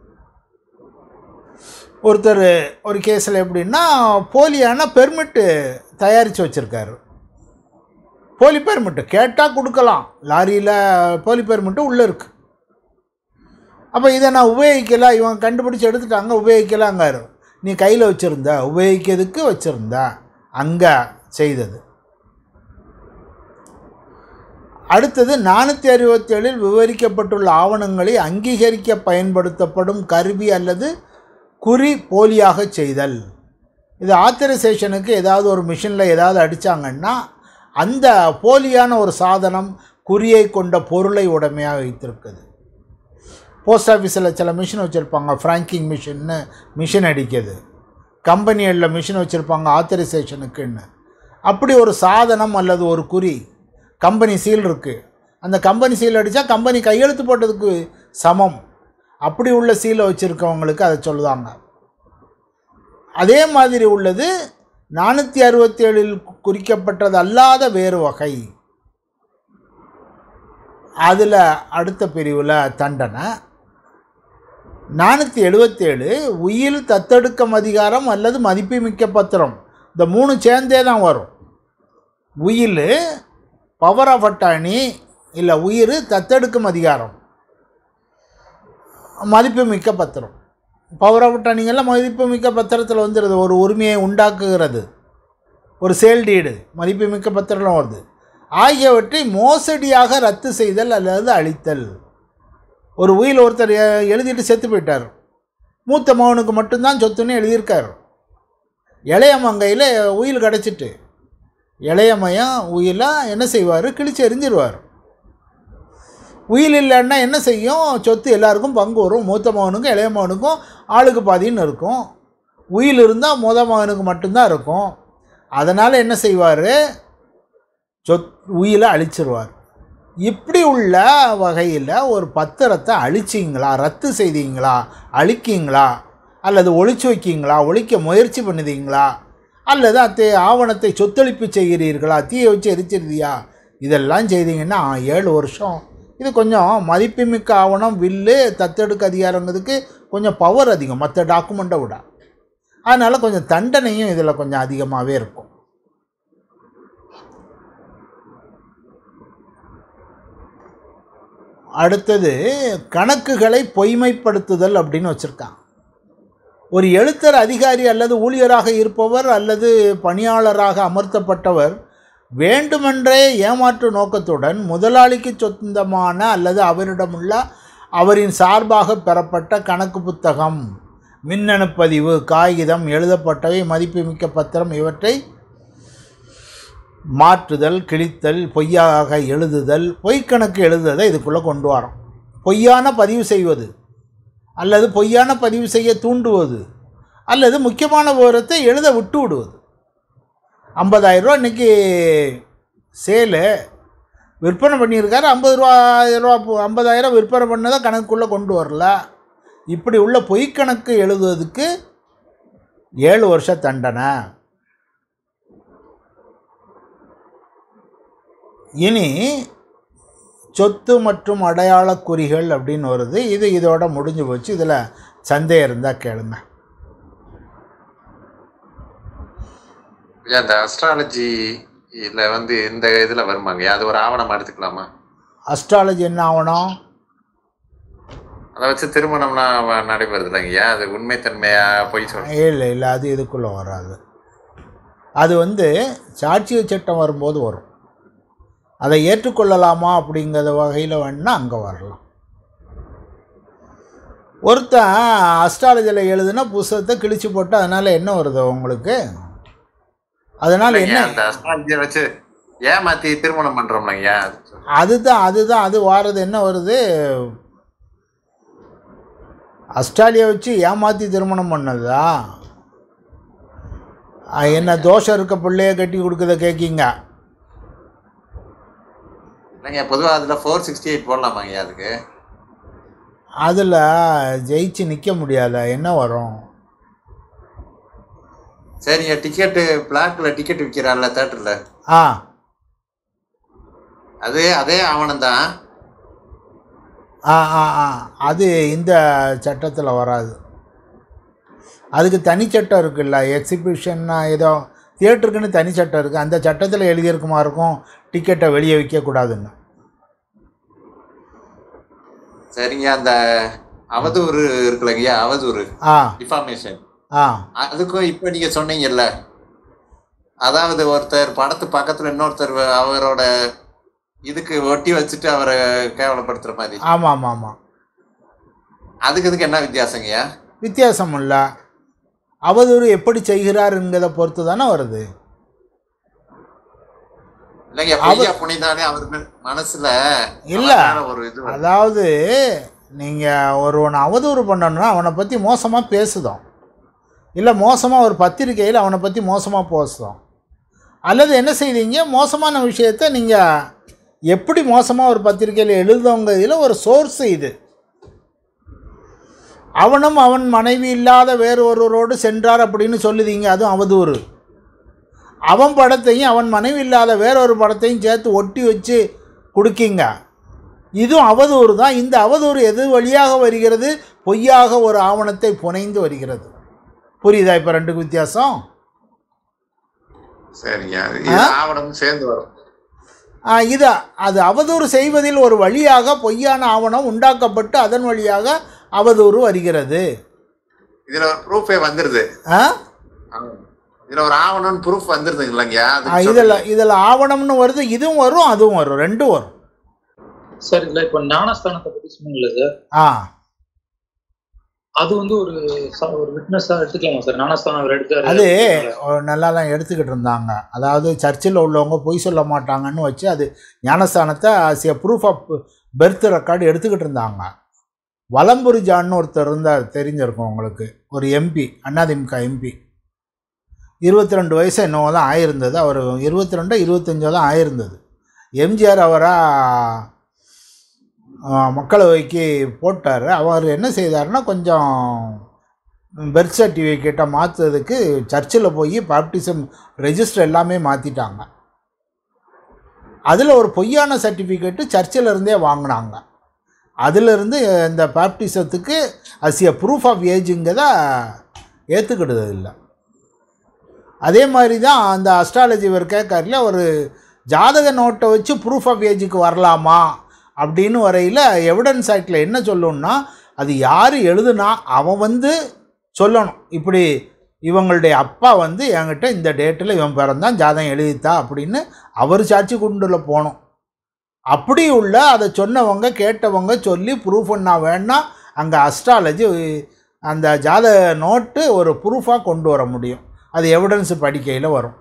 ஒருத்தர் ஒரு கேஸில் எப்படின்னா போலியான பெர்மிட்டு தயாரித்து வச்சுருக்காரு போலி பெர்மிட்டு கேட்டால் கொடுக்கலாம் லாரியில் போலி பெர்மிட்டு உள்ளே இருக்குது அப்போ இதை நான் உபயோகிக்கல இவன் கண்டுபிடிச்சி எடுத்துட்டாங்க உபயோகிக்கலாங்காரு நீ கையில் வச்சுருந்த உபயோகிக்கிறதுக்கு வச்சுருந்த அங்கே செய்தது அடுத்தது நானூற்றி அறுபத்தேழில் விவரிக்கப்பட்டுள்ள ஆவணங்களை அங்கீகரிக்க பயன்படுத்தப்படும் கருவி அல்லது குறி போலியாக செய்தல் இது ஆத்தரைசேஷனுக்கு ஏதாவது ஒரு மிஷினில் ஏதாவது அடித்தாங்கன்னா அந்த போலியான ஒரு சாதனம் குறியை கொண்ட பொருளை உடமையாக வைத்திருக்குது போஸ்ட் ஆஃபீஸில் சில மிஷின் வச்சுருப்பாங்க ஃப்ராங்கிங் மிஷின்னு மிஷின் அடிக்கிறது கம்பெனிகளில் மிஷின் வச்சுருப்பாங்க ஆத்தரைசேஷனுக்குன்னு அப்படி ஒரு சாதனம் அல்லது ஒரு குறி கம்பெனி சீல் இருக்குது அந்த கம்பெனி சீல் அடித்தா கம்பெனி கையெழுத்து போட்டதுக்கு சமம் அப்படி உள்ள சீலை வச்சுருக்கவங்களுக்கு அதை சொல்லுவாங்க அதே மாதிரி உள்ளது நானூற்றி அறுபத்தேழில் குறிக்கப்பட்டது அல்லாத வேறு வகை அதில் அடுத்த பிரிவில் தண்டனை நானூற்றி எழுபத்தேழு உயில் தத்தெடுக்கம் அதிகாரம் அல்லது மதிப்புமிக்க பத்திரம் இந்த மூணு சேர்ந்தே தான் வரும் உயில் பவர் ஆஃப் அட்டானி இல்லை உயிர் தத்தெடுக்கும் அதிகாரம் மதிப்புமிக்க பத்திரம் பவர் ஆஃப் அட்டானிங்கெல்லாம் மதிப்புமிக்க பத்திரத்தில் வந்துடுது ஒரு உரிமையை உண்டாக்குகிறது ஒரு சேல்டீடு மதிப்புமிக்க பத்திரம் வருது ஆகியவற்றை மோசடியாக ரத்து செய்தல் அல்லது அழித்தல் ஒரு உயில் ஒருத்தர் எ- எழுதிட்டு செத்து போயிட்டார் மூத்த மகனுக்கு மட்டும்தான் சொத்துன்னு எழுதியிருக்கார் இளைய மங்கையில் உயில் கிடச்சிட்டு இளைய மகன் உயிலை என்ன செய்வார் கிழிச்சு எறிஞ்சிருவார் உயில் இல்லைன்னா என்ன செய்யும் சொத்து எல்லாருக்கும் பங்கு வரும் மூத்த மகனுக்கும் இளைய மகனுக்கும் ஆளுக்கு பாதின்னு இருக்கும் உயில் இருந்தால் முத மகனுக்கு மட்டும்தான் இருக்கும் அதனால் என்ன செய்வார் சொத் உயிலை அழிச்சிருவார் இப்படி உள்ள வகையில் ஒரு பத்திரத்தை அழிச்சிங்களா ரத்து செய்தீங்களா அழிக்கிங்களா அல்லது ஒழிச்சு வைக்கீங்களா ஒழிக்க முயற்சி பண்ணுதீங்களா அல்லது அத்தை ஆவணத்தை சொத்தொழிப்பு செய்கிறீர்களா தீயை வச்சு எரிச்சிருதியா இதெல்லாம் செய்தீங்கன்னா ஆ, ஏழு வருஷம் இது கொஞ்சம் மதிப்புமிக்க ஆவணம் வில்லு தத்தெடுக்க அதிகாரங்கிறதுக்கு கொஞ்சம் பவர் அதிகம் மற்ற டாக்குமெண்ட்டை விட அதனால் கொஞ்சம் தண்டனையும் இதில் கொஞ்சம் அதிகமாகவே இருக்கும் அடுத்தது கணக்குகளை பொய்மைப்படுத்துதல் அப்படின்னு வச்சுருக்கான் ஒரு எழுத்தர் அதிகாரி அல்லது ஊழியராக இருப்பவர் அல்லது பணியாளராக அமர்த்தப்பட்டவர் வேண்டுமென்றே ஏமாற்று நோக்கத்துடன் முதலாளிக்கு சொந்தமான அல்லது அவரிடமுள்ள அவரின் சார்பாக பெறப்பட்ட கணக்கு புத்தகம் மின்னணு பதிவு காகிதம் எழுதப்பட்டவை மதிப்புமிக்க பத்திரம் இவற்றை மாற்றுதல் கிழித்தல் பொய்யாக எழுதுதல் பொய்க்கணக்கு எழுதுவதை இதுக்குள்ளே கொண்டு வரோம் பொய்யான பதிவு செய்வது அல்லது பொய்யான பதிவு செய்ய தூண்டுவது அல்லது முக்கியமான விவரத்தை எழுத விட்டு விடுவது ஐம்பதாயிரரூவா இன்றைக்கி சேலு விற்பனை பண்ணியிருக்காரு ஐம்பது ரூபா ரூபா ஐம்பதாயிரம் விற்பனை பண்ணதை கணக்குள்ளே கொண்டு வரல இப்படி உள்ள பொய்க்கணக்கு எழுதுவதுக்கு ஏழு வருஷ தண்டனை இனி சொத்து மற்றும் அடையாளக் குறிகள் அப்படின்னு வருது இது இதோட முடிஞ்சு போச்சு இதில் சந்தேகம் இருந்தால் கேளுங்க ஐயா இந்த அஸ்ட்ராலஜி இதுல வந்து இந்த இதுல வருமாங்க அது ஒரு ஆவணம் எடுத்துக்கலாமா அஸ்ட்ராலஜி என்ன ஆகணும் அதை வச்சு திருமணம்லாம் வ- நடைபெறுது இல்லைங்கய்யா அது உண்மைத்தன்மையா பொய் சொல்றேன் இல்லை இல்லை அது இதுக்குள்ளே வராது அது வந்து சாட்சிய சட்டம் வரும்போது வரும் அதை ஏற்றுக்கொள்ளலாமா அப்படிங்கிற வகையில் வேணால் அங்கே வரலாம் ஒருத்தன் அஸ்ட்ராலஜியில் எழுதுனா புஸ்தகத்தை கிழிச்சு போட்டு அதனால் என்ன வருது உங்களுக்கு அதனால் என்ன அந்த அஸ்ட்ராலஜியை வச்சு ஏமாத்தி திருமணம் பண்றோம்லங்கய்யா அது சொல்றேன். அதுதான் அதுதான் அது வாரது என்ன வருது ஆஸ்திரேலியா வச்சு ஏமாற்றி திருமணம் பண்ணதா ஆ, என்ன தோஷம் இருக்க பிள்ளைய கட்டி கொடுக்கறத கேட்கிங்க இல்லைங்க பொதுவா அதுல ஃபோர் சிக்ஸ்டி எயிட் போடலாமாங்கய்யா அதுக்கு அதில் ஜெயிச்சு நிற்க முடியாத என்ன வரும் சரிங்க டிக்கெட்டு பிளாக்ல டிக்கெட் விற்கிறான்ல தேட்டர்ல ஆ அது அதே ஆவணம் தான் ஆ ஆ ஆ அது இந்த சட்டத்தில் வராது அதுக்கு தனி சட்டம் இருக்குல்ல எக்ஸிபிஷன்னா ஏதோ தியேட்டருக்குன்னு தனி சட்டம் இருக்குது அந்த சட்டத்தில் எழுதியிருக்குமா இருக்கும் டிக்கெட்டை வெளியே விற்கக்கூடாதுன்னு சரிங்க அந்த அவதூறு இருக்குல்லங்கய்யா அவதூறு ஆ டிஃபார்மேஷன் ஆ அதுக்கும் இப்போ நீங்க சொன்னீங்கல்ல அதாவது ஒருத்தர் படத்து பக்கத்துல இன்னொருத்தர் வ- அவரோட இதுக்கு ஒட்டி வச்சுட்டு அவரை கேவலப்படுத்துற மாதிரி ஆமாம் ஆமாம் ஆமாம் அதுக்கு இதுக்கு என்ன வித்தியாசங்கய்யா வித்தியாசம் இல்லை அவதூறு எப்படி செய்கிறாருங்கிறத பொறுத்து தானே வருது இல்லைங்க பொய்யா புனிதானே அவருக்கு மனசுல இல்ல. அவர் மேல ஒரு இது வருது. அதாவது நீங்கள் ஒருவனை அவதூறு பண்ணணும்னா அவனை பற்றி மோசமாக பேசுதோம் இல்லை மோசமாக ஒரு பத்திரிக்கையில் அவனை பற்றி மோசமாக பேசுதோம் அல்லது என்ன செய்வீங்க மோசமான விஷயத்த நீங்கள் எப்படி மோசமாக ஒரு பத்திரிக்கையில் எழுதுவங்க இதில் ஒரு சோர்ஸ் இது அவனும் அவன் மனைவி இல்லாத வேறு ஒருவரோடு சென்றார் அப்படின்னு சொல்லுதீங்க அதுவும் அவதூறு அவன் படத்தையும் அவன் மனைவி இல்லாத வேறொரு படத்தையும் சேர்த்து ஒட்டி வச்சு கொடுக்கீங்க இதுவும் அவதூறு தான் இந்த அவதூறு எது வழியாக வருகிறது பொய்யாக ஒரு ஆவணத்தை புனைந்து வருகிறது புரியுதா இப்போ ரெண்டுக்கு வித்தியாசம் சரிங்க இது ஆவணம் சேர்ந்து வரும் ஆ, இது அது அவதூறு செய்வதில் ஒரு வழியாக பொய்யான ஆவணம் உண்டாக்கப்பட்டு அதன் வழியாக அவதூறு வருகிறது இதுல ஒரு ப்ரூஃபே வந்துருது ஆ இதுல ஒரு ஆவணம் ப்ரூஃப் வந்துருது இல்லைங்கய்யா ஆ, அது இதில் இதில் ஆவணம்னு வருது இதுவும் வரும் அதுவும் வரும் ரெண்டும் வரும் சார் இதுல இப்ப ஞானஸ்தானத்தை பத்தி சொன்னீங்கல்ல சார் ஆ அது வந்து ஒரு ச- ஒரு விட்னஸா எடுத்துக்கலாமா சார் ஞானஸ்தானம் அவர் எடுத்தாரு அது ஒரு நல்லா தான் எடுத்துக்கிட்டு இருந்தாங்க அதாவது சர்ச்சில் உள்ளவங்க பொய் சொல்ல மாட்டாங்கன்னு வச்சு அது ஞானஸ்தானத்தை as a proof of birth record எடுத்துக்கிட்டு இருந்தாங்க வலம்புரி ஜான்னு ஒருத்தர் இருந்தார் தெரிஞ்சிருக்கும் உங்களுக்கு ஒரு எம்பி அதிமுக எம்பி இருபத்தி ரெண்டு வயசு என்னவோ தான் ஆயிருந்தது அவர் இருபத்தி ரெண்டோ இருபத்தஞ்சோ தான் ஆயிருந்தது எம்ஜிஆர் அவராக மக்களவைக்கு போட்டார் அவர் என்ன செய்தாருன்னா கொஞ்சம் பெர்த் சர்டிஃபிகேட்டை மாற்றுறதுக்கு சர்ச்சில் போய் பாப்டிசம் ரெஜிஸ்டர் எல்லாமே மாற்றிட்டாங்க அதில் ஒரு பொய்யான சர்டிஃபிகேட்டு சர்ச்சில் இருந்தே வாங்கினாங்க அதிலிருந்து இந்த பாப்டிசத்துக்கு அஸ் எ ப்ரூஃப் ஆஃப் ஏஜுங்கிறத ஏற்றுக்கிடுது இல்லை அதே மாதிரி தான் அந்த அஸ்ட்ராலஜி இவர் கேட்கறதுல ஒரு ஜாதக நோட்டை வச்சு ப்ரூஃப் ஆஃப் ஏஜுக்கு வரலாமா அப்படின்னு வரையில் எவிடன்ஸ் ஆக்டில் என்ன சொல்லணும்னா அது யார் எழுதுனா அவன் வந்து சொல்லணும் இப்படி இவங்களுடைய அப்பா வந்து என்கிட்ட இந்த டேட்டில் இவன் பிறந்தான் ஜாதகம் எழுதித்தா அப்படின்னு அவர் சாட்சி குண்டுல போகணும் அப்படி உள்ள அதை சொன்னவங்க கேட்டவங்க சொல்லி ப்ரூஃப் பண்ணா வேணா அங்கே அஸ்ட்ராலஜி அந்த ஜாதக நோட்டு ஒரு ப்ரூஃபாக கொண்டு வர முடியும் அது எவிடன்ஸ் படிக்கையில் வரும்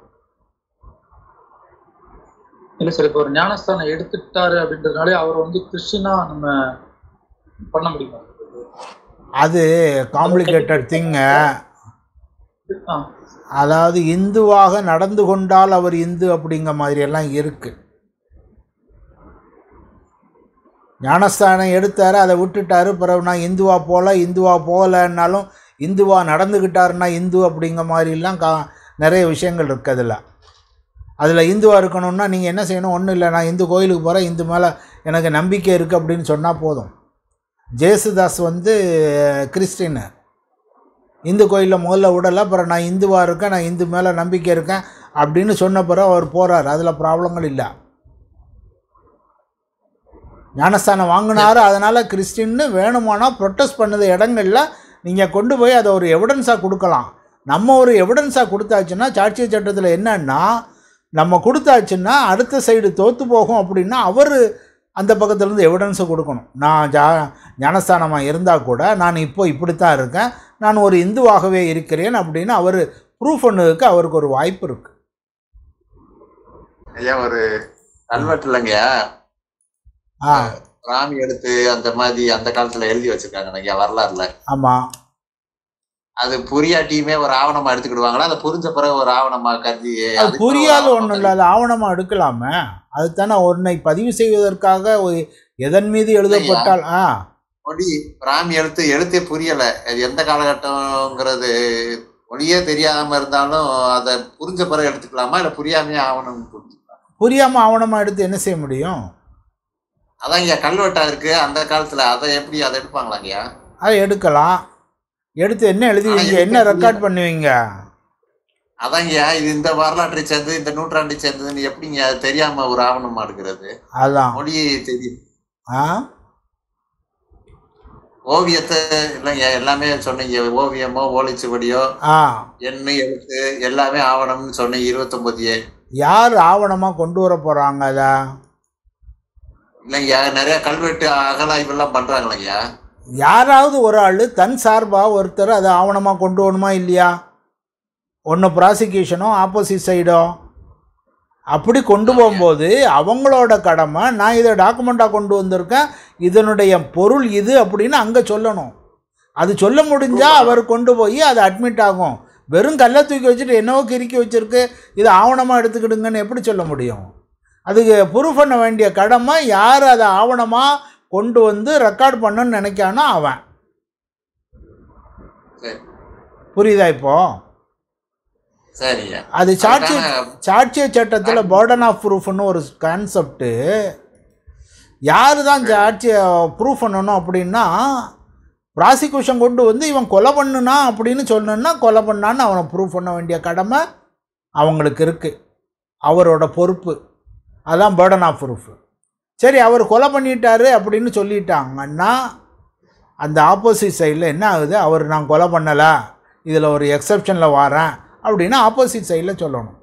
இல்ல சார் இப்ப ஒரு ஞானஸ்தானம் எடுத்துட்டாரு அப்படின்றதுனாலே அவர் வந்து கிறிஸ்டினா நம்ம பண்ண முடியுமா அது காம்ப்ளிகேட்டட் திங்க ஆ அதாவது இந்துவாக நடந்து கொண்டால் அவர் இந்து அப்படிங்கிற மாதிரியெல்லாம் இருக்குது ஞானஸ்தானம் எடுத்தார் அதை விட்டுட்டாரு பிறகு நான் இந்துவா போகல இந்துவா போகலைன்னாலும் இந்துவா நடந்துக்கிட்டாருன்னா இந்து அப்படிங்கிற மாதிரிலாம் கா நிறைய விஷயங்கள் இருக்குது அதில் அதில் இந்துவாக இருக்கணும்னா நீங்கள் என்ன செய்யணும் ஒன்றும் இல்லை நான் இந்து கோயிலுக்கு போகிறேன் இந்து மேலே எனக்கு நம்பிக்கை இருக்குது அப்படின்னு சொன்னால் போதும் ஜேசுதாஸ் வந்து கிறிஸ்டின்னு இந்து கோயிலில் முதல்ல விடலை அப்புறம் நான் இந்துவாக இருக்கேன் நான் இந்து மேலே நம்பிக்கை இருக்கேன் அப்படின்னு சொன்ன பிறகு அவர் போகிறார் அதில் ப்ராப்ளங்கள் இல்லை ஞானஸ்தானம் வாங்கினாரு அதனால் கிறிஸ்டின்னு வேணுமானா ப்ரொட்டஸ்ட் பண்ணது இடங்களில் நீங்கள் கொண்டு போய் அதை ஒரு எவிடன்ஸாக கொடுக்கலாம் நம்ம ஒரு எவிடன்ஸாக கொடுத்தாச்சுன்னா சாட்சிய சட்டத்தில் என்னன்னா நம்ம கொடுத்தாச்சுன்னா அடுத்த சைடு தோற்று போகும் அப்படின்னா அவர் அந்த பக்கத்துலேருந்து எவிடன்ஸை கொடுக்கணும் நான் ஜா ஞானஸ்தானமாக இருந்தால் கூட நான் இப்போ இப்படித்தான் இருக்கேன் நான் ஒரு இந்துவாகவே இருக்கிறேன் அப்படின்னு அவர் ப்ரூஃப் பண்ணதுக்கு அவருக்கு ஒரு வாய்ப்பு இருக்குது ஐயா ஒரு கல்வெட்டு இல்லைங்கய்யா ஆ ராமி எடுத்து அந்த மாதிரி அந்த காலத்துல எழுதி வச்சிருக்காங்க ஐயா வரலாறுல ஆமாம் அது புரியாட்டியுமே ஒரு ஆவணமா எடுத்துக்கிடுவாங்களா அதை புரிஞ்ச பிறகு ஒரு ஆவணமா கருதி அது அதுக்கு ஒரு புரியாத ஆவணமா ஒன்றும் இல்லை அது ஆவணமாக எடுக்கலாமே அதுதானே ஒன்றை பதிவு செய்வதற்காக ஒரு எதன் மீது எழுதப்பட்டால் ஆ மொழி ராமி எழுத்து எழுத்தே புரியல அது எந்த காலகட்டங்கிறது மொழியே தெரியாம இருந்தாலும் அதை புரிஞ்ச பிறகு எடுத்துக்கலாமா இல்ல புரியாமையே ஆவணம் புரிஞ்சுக்கலாம் புரியாமல் ஆவணமாக எடுத்து என்ன செய்ய முடியும் அதான் ஐயா கல்வெட்டா இருக்கு அந்த காலத்துல அதை எப்படி அதை எடுப்பாங்களாங்கய்யா அதை எடுக்கலாம் எடுத்து என்ன எழுதுவீங்க என்ன ரெக்கார்ட் பண்ணுவீங்க அதாங்கய்யா இது இந்த வரலாற்றை சேர்ந்து இந்த நூற்றாண்டை சேர்ந்ததுன்னு எப்படிங்க அது தெரியாம ஒரு ஆவணமா எடுக்கிறது அதான் மொழி தெரியும் ஆ ஓவியத்தை இல்லைங்க எல்லாமே சொன்னீங்க ஓவியமோ ஓலைச்சுவடியோ ஆ எண்ணு எழுத்து எல்லாமே ஆவணம்னு சொன்னீங்க இருபத்தொன்பது ஏ யார் ஆவணமாக கொண்டு வர போகிறாங்க அதை இல்லைங்கய்யா நிறைய கல்வெட்டு அகலாய்வெல்லாம் பண்றாங்களேங்கய்யா யாராவது ஒரு ஆள் தன் சார்பாக ஒருத்தர் அதை ஆவணமாக கொண்டு வரணுமா இல்லையா ஒன்று ப்ராசிக்யூஷனோ ஆப்போசிட் சைடோ அப்படி கொண்டு போகும்போது அவங்களோட கடமை நான் இதை டாக்குமெண்ட்டாக கொண்டு வந்திருக்கேன் இதனுடைய பொருள் இது அப்படின்னு அங்கே சொல்லணும் அது சொல்ல முடிஞ்சால் அவர் கொண்டு போய் அது அட்மிட் ஆகும் வெறும் கல்லை தூக்கி வச்சுட்டு என்னவோ கிறுக்கி வச்சிருக்கு இது ஆவணமாக எடுத்துக்கிடுங்கன்னு எப்படி சொல்ல முடியும் அதுக்கு ப்ரூஃப் பண்ண வேண்டிய கடமை யார் அதை ஆவணமாக கொண்டு வந்து ரெக்கார்ட் பண்ணணும்னு நினைக்கானோ அவன் சரி புரியுதா இப்போ சரிங்க அது சாட்சி அதுக்கான- சாட்சிய சட்டத்தில் பேர்டன் ஆஃப் ப்ரூஃப்னு ஒரு கான்செப்ட்டு யார் தான் சாட்சியை ப்ரூஃப் பண்ணணும் அப்படின்னா ப்ராசிக்யூஷன் கொண்டு வந்து இவன் கொலை பண்ணுனா அப்படின்னு சொன்னோன்னா கொலை பண்ணான்னு அவனை ப்ரூஃப் பண்ண வேண்டிய கடமை அவங்களுக்கு இருக்குது அவரோட பொறுப்பு அதான் பேர்டன் ஆஃப் ப்ரூஃப் சரி அவர் கொலை பண்ணிட்டாரு அப்படின்னு சொல்லிட்டாங்கன்னா அந்த ஆப்போசிட் சைடில் என்ன ஆகுது அவர் நான் கொலை பண்ணலை இதில் ஒரு எக்ஸப்ஷனில் வாரேன் அப்படின்னு ஆப்போசிட் சைடில் சொல்லணும்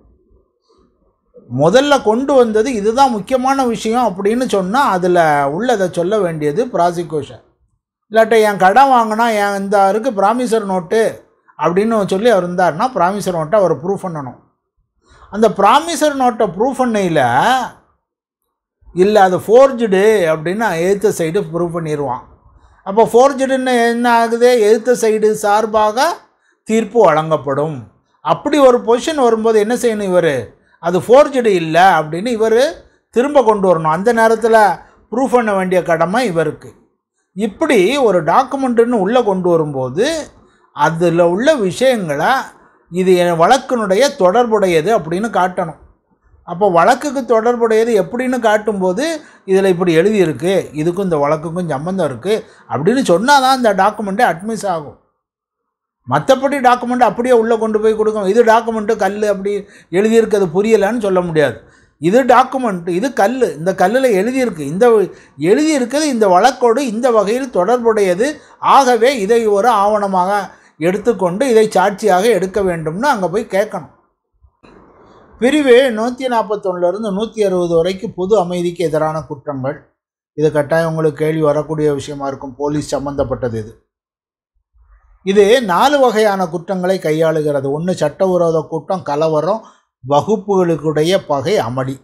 முதல்ல கொண்டு வந்தது இதுதான் முக்கியமான விஷயம் அப்படின்னு சொன்னால் அதில் உள்ளதை சொல்ல வேண்டியது ப்ராசிக்யூஷன் இல்லாட்ட என் கடன் வாங்கினா என் இந்த இருக்குது ப்ராமிசர் நோட்டு அப்படின்னு சொல்லி அவர் இருந்தாருன்னா ப்ராமிசர் நோட்டை அவர் ப்ரூஃப் பண்ணணும் அந்த ப்ராமிசர் நோட்டை ப்ரூஃப் பண்ணையில் இல்லை அது ஃபோர்ஜுடு அப்படின்னு எதிர்த்த சைடு ப்ரூவ் பண்ணிடுவான் அப்போ ஃபோர்ஜுடுன்னு என்ன ஆகுது எதிர்த்த சைடு சார்பாக தீர்ப்பு வழங்கப்படும் அப்படி ஒரு பொசிஷன் வரும்போது என்ன செய்யணும் இவர் அது ஃபோர்ஜுடு இல்லை அப்படின்னு இவர் திரும்ப கொண்டு வரணும் அந்த நேரத்தில் ப்ரூஃப் பண்ண வேண்டிய கடமை இவருக்கு இப்படி ஒரு டாக்குமெண்ட்டுன்னு உள்ளே கொண்டு வரும்போது அதில் உள்ள விஷயங்களை இது என் வழக்கினுடைய தொடர்புடையது அப்படின்னு காட்டணும் அப்போ வழக்குக்கு தொடர்புடையது எப்படின்னு காட்டும்போது இதில் இப்படி எழுதியிருக்கு இதுக்கும் இந்த வழக்குக்கும் சம்மந்தம் இருக்குது அப்படின்னு சொன்னால் தான் இந்த டாக்குமெண்ட்டே அட்மிஸ் ஆகும் மற்றபடி டாக்குமெண்ட் அப்படியே உள்ளே கொண்டு போய் கொடுக்கும் இது டாக்குமெண்ட்டு கல் அப்படி எழுதியிருக்கிறது புரியலைன்னு சொல்ல முடியாது இது டாக்குமெண்ட் இது கல் இந்த கல்லில் எழுதியிருக்கு இந்த எழுதியிருக்கிறது இந்த வழக்கோடு இந்த வகையில் தொடர்புடையது ஆகவே இதை ஒரு ஆவணமாக எடுத்துக்கொண்டு இதை சாட்சியாக எடுக்க வேண்டும்னு அங்கே போய் கேட்கணும் பிரிவு நூற்றி நாற்பத்தொன்னுலேருந்து நூற்றி அறுபது வரைக்கும் பொது அமைதிக்கு எதிரான குற்றங்கள் இது கட்டாயம் உங்களுக்கு கேள்வி வரக்கூடிய விஷயமா இருக்கும் போலீஸ் சம்மந்தப்பட்டது இது இது நாலு வகையான குற்றங்களை கையாளுகிறது ஒன்று சட்டவிரோத குற்றம் கலவரம் வகுப்புகளுக்குடைய பகை அமளி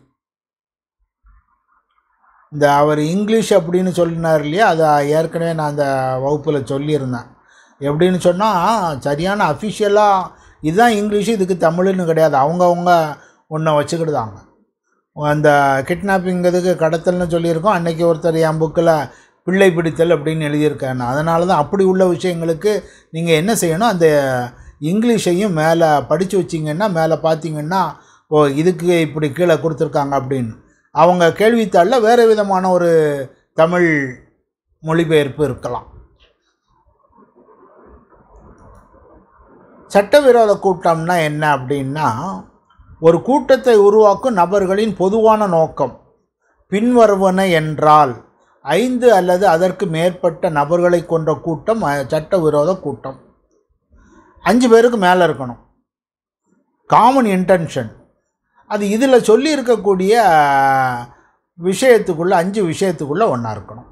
இந்த அவர் இங்கிலீஷ் அப்படின்னு சொல்லினார் இல்லையா அதை ஏற்கனவே நான் அந்த வகுப்பில் சொல்லியிருந்தேன் எப்படின்னு சொன்னால் சரியான அஃபிஷியலாக இதுதான் இங்கிலீஷு இதுக்கு தமிழ்னு கிடையாது அவங்கவுங்க ஒன்றை வச்சுக்கிடுதாங்க அந்த கிட்னாப்பிங்கிறதுக்கு கடத்தல்னு சொல்லியிருக்கோம் அன்னைக்கு ஒருத்தர் என் புக்கில் பிள்ளை பிடித்தல் அப்படின்னு எழுதியிருக்காங்க அதனால தான் அப்படி உள்ள விஷயங்களுக்கு நீங்கள் என்ன செய்யணும் அந்த இங்கிலீஷையும் மேலே படித்து வச்சிங்கன்னா மேலே பார்த்தீங்கன்னா ஓ இதுக்கு இப்படி கீழே கொடுத்துருக்காங்க அப்படின்னு அவங்க கேள்வித்தாளில் வேறு விதமான ஒரு தமிழ் மொழிபெயர்ப்பு இருக்கலாம் சட்டவிரோத கூட்டம்னா என்ன அப்படின்னா ஒரு கூட்டத்தை உருவாக்கும் நபர்களின் பொதுவான நோக்கம் பின்வருவன என்றால் ஐந்து அல்லது அதற்கு மேற்பட்ட நபர்களை கொண்ட கூட்டம் அஹ், சட்டவிரோத கூட்டம் அஞ்சு பேருக்கு மேலே இருக்கணும் காமன் இன்டென்ஷன் அது இதில் சொல்லி இருக்கக்கூடிய அஹ், விஷயத்துக்குள்ளே அஞ்சு விஷயத்துக்குள்ளே ஒன்றா இருக்கணும்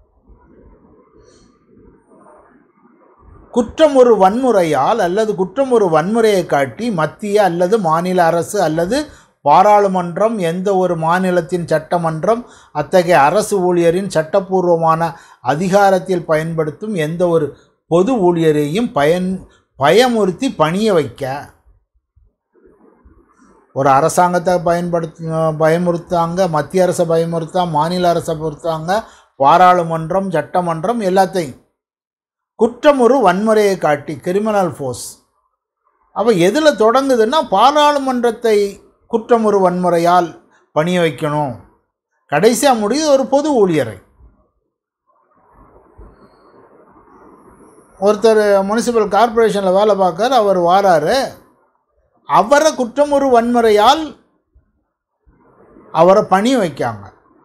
குற்றம் ஒரு வன்முறையால் அல்லது குற்றம் ஒரு வன்முறையை காட்டி மத்திய அல்லது மாநில அரசு அல்லது பாராளுமன்றம் எந்த ஒரு மாநிலத்தின் சட்டமன்றம் அத்தகைய அரசு ஊழியரின் சட்டப்பூர்வமான அதிகாரத்தில் பயன்படுத்தும் எந்த ஒரு பொது ஊழியரையும் பயன் பயமுறுத்தி பணிய வைக்க ஒரு அரசாங்கத்தை பயன்படுத்த பயமுறுத்தாங்க மத்திய அரசை பயமுறுத்தாங்க மாநில அரசை பொறுத்தாங்க பாராளுமன்றம் சட்டமன்றம் எல்லாத்தையும் குற்றம் ஒரு வன்முறையை காட்டி கிரிமினல் ஃபோர்ஸ் அப்போ எதில் தொடங்குதுன்னா பாராளுமன்றத்தை குற்றம் ஒரு வன்முறையால் பணிய வைக்கணும் கடைசியாக முடியுது ஒரு பொது ஊழியரை ஒருத்தர் முனிசிபல் கார்ப்பரேஷனில் வேலை பார்க்கார் அவர் வாராரு அவரை குற்றம் ஒரு வன்முறையால் அவரை பணிய வைக்காங்க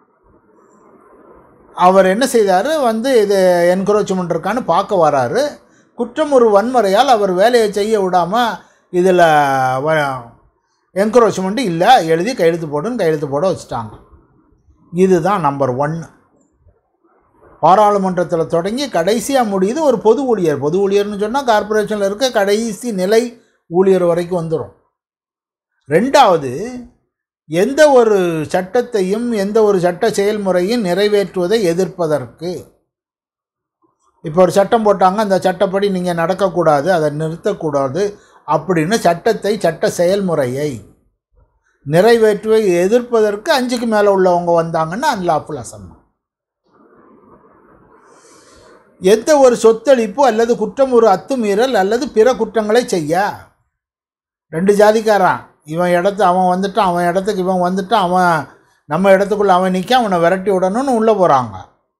அவர் என்ன செய்தார் வந்து இது என்கரேஜ்மெண்ட் இருக்கான்னு பார்க்க வராரு குற்றம் ஒரு வன்முறையால் அவர் வேலையை செய்ய விடாமல் இதில் என்கரேஜ்மெண்ட் இல்லை எழுதி கையெழுத்து போடுன்னு கையெழுத்து போட வச்சுட்டாங்க இதுதான் நம்பர் ஒன்று பாராளுமன்றத்தில் தொடங்கி கடைசியாக முடியுது ஒரு பொது ஊழியர் பொது ஊழியர்னு சொன்னால் கார்ப்பரேஷனில் இருக்க கடைசி நிலை ஊழியர் வரைக்கும் வந்துடும் ரெண்டாவது எந்த ஒரு சட்டத்தையும் எந்த ஒரு சட்ட செயல்முறையும் நிறைவேற்றுவதை எதிர்ப்பதற்கு இப்போ ஒரு சட்டம் போட்டாங்க அந்த சட்டப்படி நீங்கள் நடக்கக்கூடாது அதை நிறுத்தக்கூடாது அப்படின்னு சட்டத்தை சட்ட செயல்முறையை நிறைவேற்றுவை எதிர்ப்பதற்கு அஞ்சுக்கு மேலே உள்ளவங்க வந்தாங்கன்னா அன்லாஃபுல் அசம்பம் எந்த ஒரு சொத்தளிப்பு அல்லது குற்றம் ஒரு அத்துமீறல் அல்லது பிற குற்றங்களை செய்ய ரெண்டு ஜாதிக்காரன் இவன் இடத்த அவன் வந்துட்டான் அவன் இடத்துக்கு இவன் வந்துட்டான் அவன் நம்ம இடத்துக்குள்ள அவன் நிற்க அவனை விரட்டி விடணும்னு உள்ளே போகிறாங்க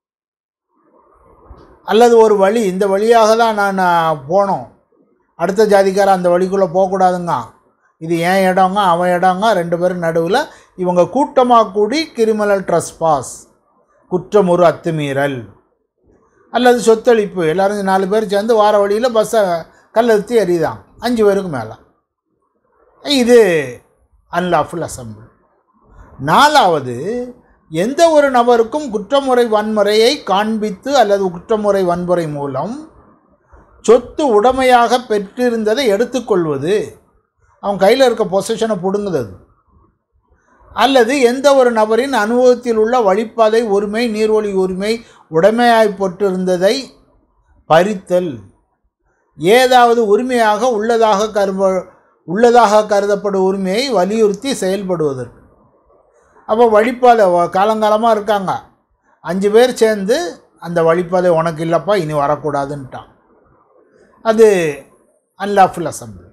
அல்லது ஒரு வழி இந்த வழியாக தான் நான் நான் போனோம் அடுத்த ஜாதிக்காரன் அந்த வழிக்குள்ளே போகக்கூடாதுங்க இது என் இடங்க அவன் இடங்க ரெண்டு பேரும் நடுவில் இவங்க கூட்டமாக கூடி கிரிமினல் ட்ரஸ்பாஸ் குற்றமுறு அத்துமீறல் அல்லது சொத்தளிப்பு எல்லாரும் நாலு பேர் சேர்ந்து வார வழியில் பஸ்ஸை கல்லெடுத்து எறிதான் அஞ்சு பேருக்கு மேலே இது அன்லாஃபுல் அசம்பிள் நாலாவது எந்த ஒரு நபருக்கும் குற்றமுறை வன்முறையை காண்பித்து அல்லது குற்றமுறை வன்முறை மூலம் சொத்து உடைமையாக பெற்றிருந்ததை எடுத்துக்கொள்வது அவன் கையில் இருக்க பொசிஷனை பிடுங்குறது அல்லது எந்த ஒரு நபரின் அனுபவத்தில் உள்ள வழிப்பாதை உரிமை நீர்வழி உரிமை உடைமையாய் பெற்றிருந்ததை பறித்தல் ஏதாவது உரிமையாக உள்ளதாக கருவ உள்ளதாக கருதப்படும் உரிமையை வலியுறுத்தி செயல்படுவதற்கு அப்போ வழிப்பாதை வ- காலங்காலமாக இருக்காங்க அஞ்சு பேர் சேர்ந்து அந்த வழிப்பாதை உனக்கு இல்லைப்பா இனி வரக்கூடாதுன்ட்டான் அது அன்லாஃபுல் அசம்பிள்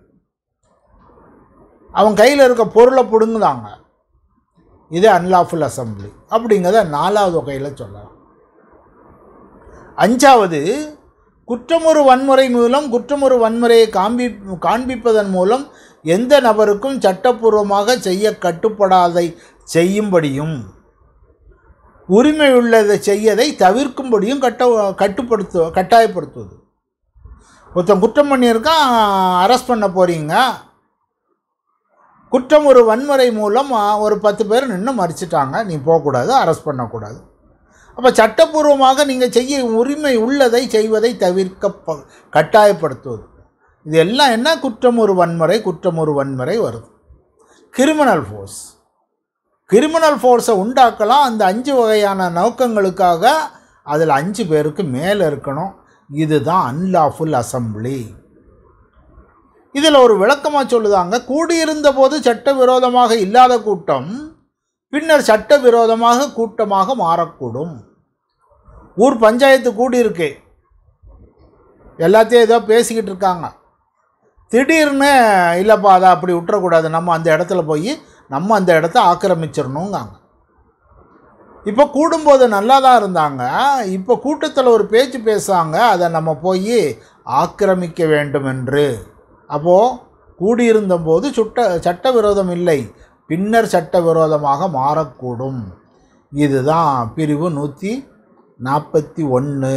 அவன் கையில் இருக்க பொருளை பிடுங்குதாங்க இது அன்லாஃபுல் அசம்பிளி அப்படிங்கிறத நாலாவது வகையில் சொல்லலாம் அஞ்சாவது குற்றமொரு வன்முறை மூலம் குற்றமொரு வன்முறையை காண்பி காண்பிப்பதன் மூலம் எந்த நபருக்கும் சட்டப்பூர்வமாக செய்ய கட்டுப்படாதை செய்யும்படியும் உரிமை உள்ளதை செய்யதை தவிர்க்கும்படியும் கட்ட கட்டுப்படுத்து கட்டாயப்படுத்துவது ஒருத்தன் குற்றம் பண்ணியிருக்கான் அரெஸ்ட் பண்ண போகிறீங்க குற்றம் ஒரு வன்முறை மூலம் ஆ, ஒரு பத்து பேர் நின்று மறிச்சிட்டாங்க நீ போகக்கூடாது அரெஸ்ட் பண்ணக்கூடாது அப்போ சட்டப்பூர்வமாக நீங்கள் செய்ய உரிமை உள்ளதை செய்வதை தவிர்க்க ப- கட்டாயப்படுத்துவது இது எல்லாம் என்ன குற்றம் ஒரு வன்முறை குற்றம் ஒரு வன்முறை வருது கிரிமினல் ஃபோர்ஸ் கிரிமினல் ஃபோர்ஸை உண்டாக்கலாம் அந்த அஞ்சு வகையான நோக்கங்களுக்காக அதில் அஞ்சு பேருக்கு மேலே இருக்கணும் இதுதான் அன்லாஃபுல் அசம்பிளி இதில் ஒரு விளக்கமாக சொல்லுதாங்க கூடியிருந்த போது சட்டவிரோதமாக இல்லாத கூட்டம் பின்னர் சட்டவிரோதமாக கூட்டமாக மாறக்கூடும் ஊர் பஞ்சாயத்து கூடியிருக்கு எல்லாத்தையும் ஏதோ பேசிக்கிட்டு இருக்காங்க திடீர்னு இல்லைப்பா அதை அப்படி விட்டுறக்கூடாது நம்ம அந்த இடத்துல போய் நம்ம அந்த இடத்த ஆக்கிரமிச்சிடணுங்காங்க இப்போ கூடும்போது நல்லா தான் இருந்தாங்க இப்போ கூட்டத்தில் ஒரு பேச்சு பேசுவாங்க அதை நம்ம போய் ஆக்கிரமிக்க வேண்டும் என்று அப்போது கூடியிருந்தபோது சுட்ட சட்டவிரோதம் இல்லை பின்னர் சட்டவிரோதமாக மாறக்கூடும் இதுதான் பிரிவு நூற்றி நாற்பத்தி ஒன்று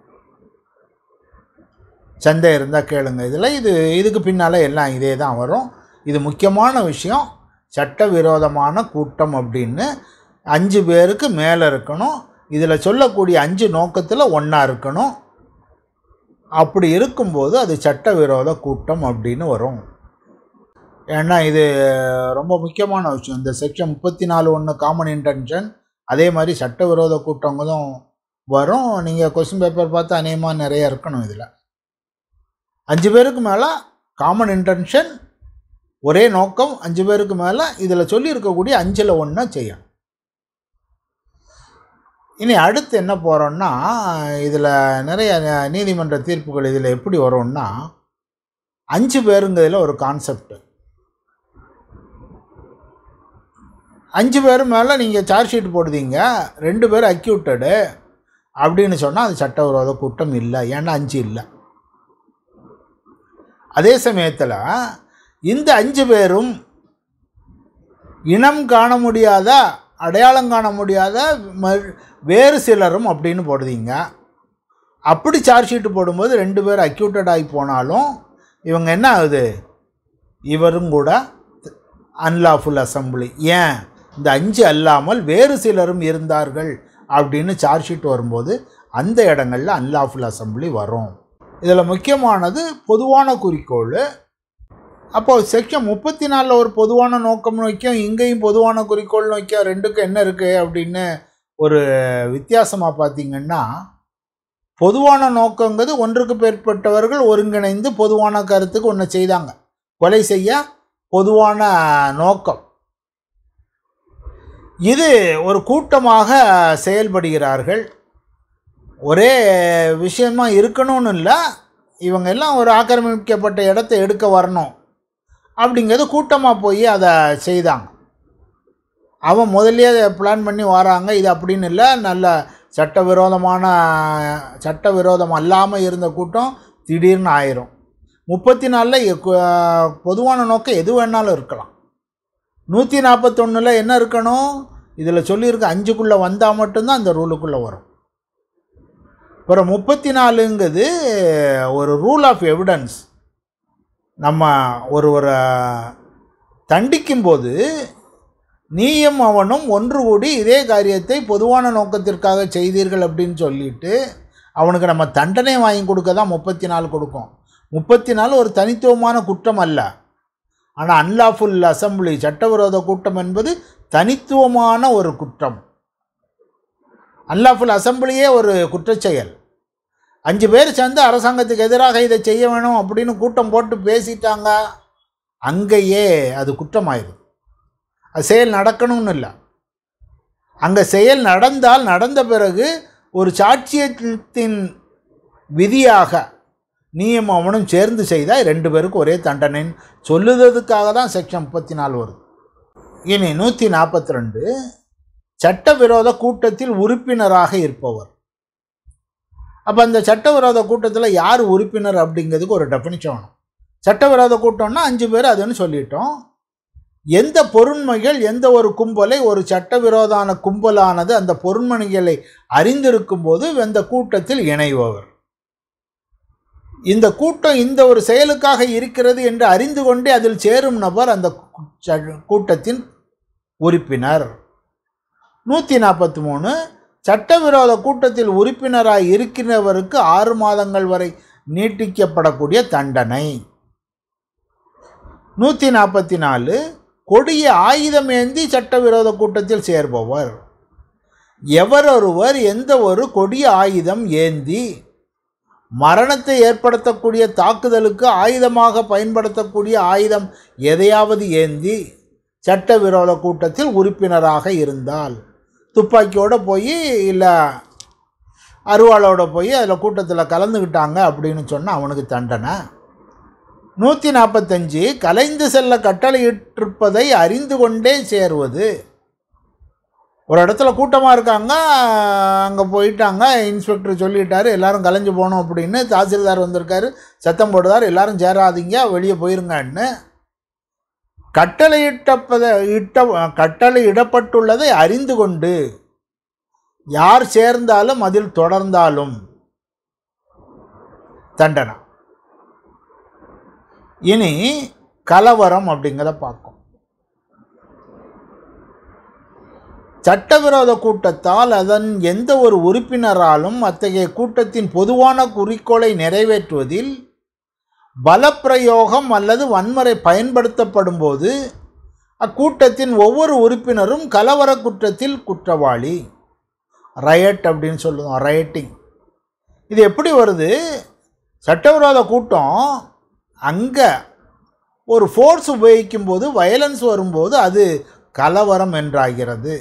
சந்தை இருந்தால் கேளுங்க இதில் இது இதுக்கு பின்னால் எல்லாம் இதே தான் வரும் இது முக்கியமான விஷயம் சட்டவிரோதமான கூட்டம் அப்படின்னு அஞ்சு பேருக்கு மேலே இருக்கணும் இதில் சொல்லக்கூடிய அஞ்சு நோக்கத்தில் ஒன்றா இருக்கணும் அப்படி இருக்கும்போது அது சட்டவிரோத கூட்டம் அப்படின்னு வரும் ஏன்னா இது ரொம்ப முக்கியமான விஷயம் இந்த செக்ஷன் முப்பத்தி நாலு ஒன்று காமன் இன்டென்ஷன் அதே மாதிரி சட்டவிரோத கூட்டங்களும் வரும் நீங்கள் கொஸ்டின் பேப்பர் பார்த்து அநேகமாக நிறைய இருக்கணும் இதில் அஞ்சு பேருக்கு மேலே காமன் இன்டென்ஷன் ஒரே நோக்கம் அஞ்சு பேருக்கு மேலே இதில் சொல்லியிருக்கக்கூடிய அஞ்சில் ஒன்றா செய்யணும் இனி அடுத்து என்ன போகிறோம்னா இதில் நிறைய ந- நீதிமன்ற தீர்ப்புகள் இதில் எப்படி வரும்னா அஞ்சு பேருங்கிறதுல ஒரு கான்செப்ட் அஞ்சு பேர் மேலே நீங்கள் சார்ஜ் ஷீட் போடுதீங்க ரெண்டு பேர் அக்யூட்டடு அப்படின்னு சொன்னால் அது சட்டவிரோத கூட்டம் இல்லை ஏன்னா அஞ்சு இல்லை அதே சமயத்தில் இந்த அஞ்சு பேரும் இனம் காண முடியாத அடையாளம் காண முடியாத ம- வேறு சிலரும் அப்படின்னு போடுதீங்க அப்படி சார்ஜ் ஷீட்டு போடும்போது ரெண்டு பேர் அக்யூட்டட் ஆகி போனாலும் இவங்க என்ன ஆகுது இவரும் கூட அன்லாஃபுல் அசம்பிளி ஏன் இந்த அஞ்சு அல்லாமல் வேறு சிலரும் இருந்தார்கள் அப்படின்னு சார்ஜ் ஷீட் வரும்போது அந்த இடங்களில் அன்லாஃபுல் அசம்பிளி வரும் இதில் முக்கியமானது பொதுவான குறிக்கோள் அப்போ செக்ஷன் முப்பத்தி நாலில் ஒரு பொதுவான நோக்கம் நோக்கியும் இங்கேயும் பொதுவான குறிக்கோள் நோக்கியும் ரெண்டுக்கும் என்ன இருக்குது அப்படின்னு ஒரு வித்தியாசமாக பார்த்தீங்கன்னா பொதுவான நோக்கங்கிறது ஒன்றுக்கு மேற்பட்டவர்கள் ஒருங்கிணைந்து பொதுவான கருத்துக்கு ஒன்று செய்தாங்க கொலை செய்ய பொதுவான நோக்கம் இது ஒரு கூட்டமாக செயல்படுகிறார்கள் ஒரே விஷயமா இருக்கணும்னு இல்லை இவங்க எல்லாம் ஒரு ஆக்கிரமிக்கப்பட்ட இடத்த எடுக்க வரணும் அப்படிங்கிறது கூட்டமாக போய் அதை செய்தாங்க அவன் முதல்லயே அதை பிளான் பண்ணி வராங்க இது அப்படின்னு இல்லை நல்ல சட்டவிரோதமான சட்டவிரோதம் அல்லாமல் இருந்த கூட்டம் திடீர்னு ஆயிரும் முப்பத்தி நாலில் பொதுவான நோக்கம் எது வேணாலும் இருக்கலாம் நூற்றி நாற்பத்தொன்னில் என்ன இருக்கணும் இதில் சொல்லியிருக்க அஞ்சுக்குள்ளே வந்தால் மட்டும்தான் அந்த ரூலுக்குள்ளே வரும் அப்புறம் முப்பத்தி நாலுங்கிறது ஒரு ரூல் ஆஃப் எவிடன்ஸ் நம்ம ஒருவரை தண்டிக்கும்போது நீயும் அவனும் ஒன்று கூடி இதே காரியத்தை பொதுவான நோக்கத்திற்காக செய்தீர்கள் அப்படின்னு சொல்லிட்டு அவனுக்கு நம்ம தண்டனை வாங்கி கொடுக்க தான் முப்பத்தி நாலு கொடுக்கும் முப்பத்தி நாலு ஒரு தனித்துவமான குற்றம் அல்ல ஆனால் அன்லாஃபுல் அசம்பிளி சட்டவிரோத கூட்டம் என்பது தனித்துவமான ஒரு குற்றம் அன்லாஃபுல் அசம்பிளியே ஒரு குற்றச்செயல் அஞ்சு பேர் சேர்ந்து அரசாங்கத்துக்கு எதிராக இதை செய்ய வேணும் அப்படின்னு கூட்டம் போட்டு பேசிட்டாங்க அங்கேயே அது குற்றமாயிடும் அது செயல் நடக்கணும்னு இல்லை அங்கே செயல் நடந்தால் நடந்த பிறகு ஒரு சாட்சியத்தின் விதியாக நீயும் அவனும் சேர்ந்து செய்தால் ரெண்டு பேருக்கும் ஒரே தண்டனைன்னு சொல்லுறதுக்காக தான் செக்ஷன் முப்பத்தி நாலு வருது இனி நூற்றி நாற்பத்தி ரெண்டு சட்டவிரோத கூட்டத்தில் உறுப்பினராக இருப்பவர் அப்போ அந்த சட்டவிரோத கூட்டத்தில் யார் உறுப்பினர் அப்படிங்கிறதுக்கு ஒரு டெஃபினிஷன் வேணும் சட்டவிரோத கூட்டம்னா அஞ்சு பேர் அதுன்னு சொல்லிட்டோம் எந்த பொருண்மைகள் எந்த ஒரு கும்பலை ஒரு சட்டவிரோதான கும்பலானது அந்த பொருண்மணிகளை அறிந்திருக்கும் போது அந்த கூட்டத்தில் இணைபவர் இந்த கூட்டம் இந்த ஒரு செயலுக்காக இருக்கிறது என்று அறிந்து கொண்டே அதில் சேரும் நபர் அந்த கூ- ச- கூட்டத்தின் உறுப்பினர் நூற்றி நாற்பத்தி மூணு சட்டவிரோத கூட்டத்தில் உறுப்பினராய் இருக்கிறவருக்கு ஆறு மாதங்கள் வரை நீட்டிக்கப்படக்கூடிய தண்டனை நூற்றி நாற்பத்தி நாலு கொடிய ஆயுதம் ஏந்தி சட்டவிரோத கூட்டத்தில் சேர்பவர் எவரொருவர் எந்த ஒரு கொடிய ஆயுதம் ஏந்தி மரணத்தை ஏற்படுத்தக்கூடிய தாக்குதலுக்கு ஆயுதமாக பயன்படுத்தக்கூடிய ஆயுதம் எதையாவது ஏந்தி சட்டவிரோத கூட்டத்தில் உறுப்பினராக இருந்தால் துப்பாக்கியோட போய் இல்லை அருவாளோட போய் அதில் கூட்டத்தில் கலந்துக்கிட்டாங்க அப்படின்னு சொன்னால் அவனுக்கு தண்டனை நூற்றி நாற்பத்தஞ்சு கலைந்து செல்ல கட்டளையிட்டிருப்பதை அறிந்து கொண்டே சேருவது ஒரு இடத்துல கூட்டமாக இருக்காங்க அங்கே போயிட்டாங்க இன்ஸ்பெக்டர் சொல்லிட்டாரு எல்லாரும் கலைஞ்சு போகணும் அப்படின்னு தாசில்தார் வந்திருக்காரு சத்தம் போடுதார் எல்லாரும் சேராதீங்க வெளியே போயிருங்கன்னு கட்டளையிட்டப்பதை இட்ட கட்டளை இடப்பட்டுள்ளதை அறிந்து கொண்டு யார் சேர்ந்தாலும் அதில் தொடர்ந்தாலும் தண்டனை இனி கலவரம் அப்படிங்கிறத பார்க்கும் சட்டவிரோத கூட்டத்தால் அதன் எந்த ஒரு உறுப்பினராலும் அத்தகைய கூட்டத்தின் பொதுவான குறிக்கோளை நிறைவேற்றுவதில் பலப்பிரயோகம் அல்லது வன்முறை பயன்படுத்தப்படும் போது அக்கூட்டத்தின் ஒவ்வொரு உறுப்பினரும் கலவர குற்றத்தில் குற்றவாளி ரயட் அப்படின்னு சொல்லுவோம் ரயட்டிங் இது எப்படி வருது சட்டவிரோத கூட்டம் அங்கே ஒரு ஃபோர்ஸ் உபயோகிக்கும் போது வயலன்ஸ் வரும்போது அது கலவரம் என்றாகிறது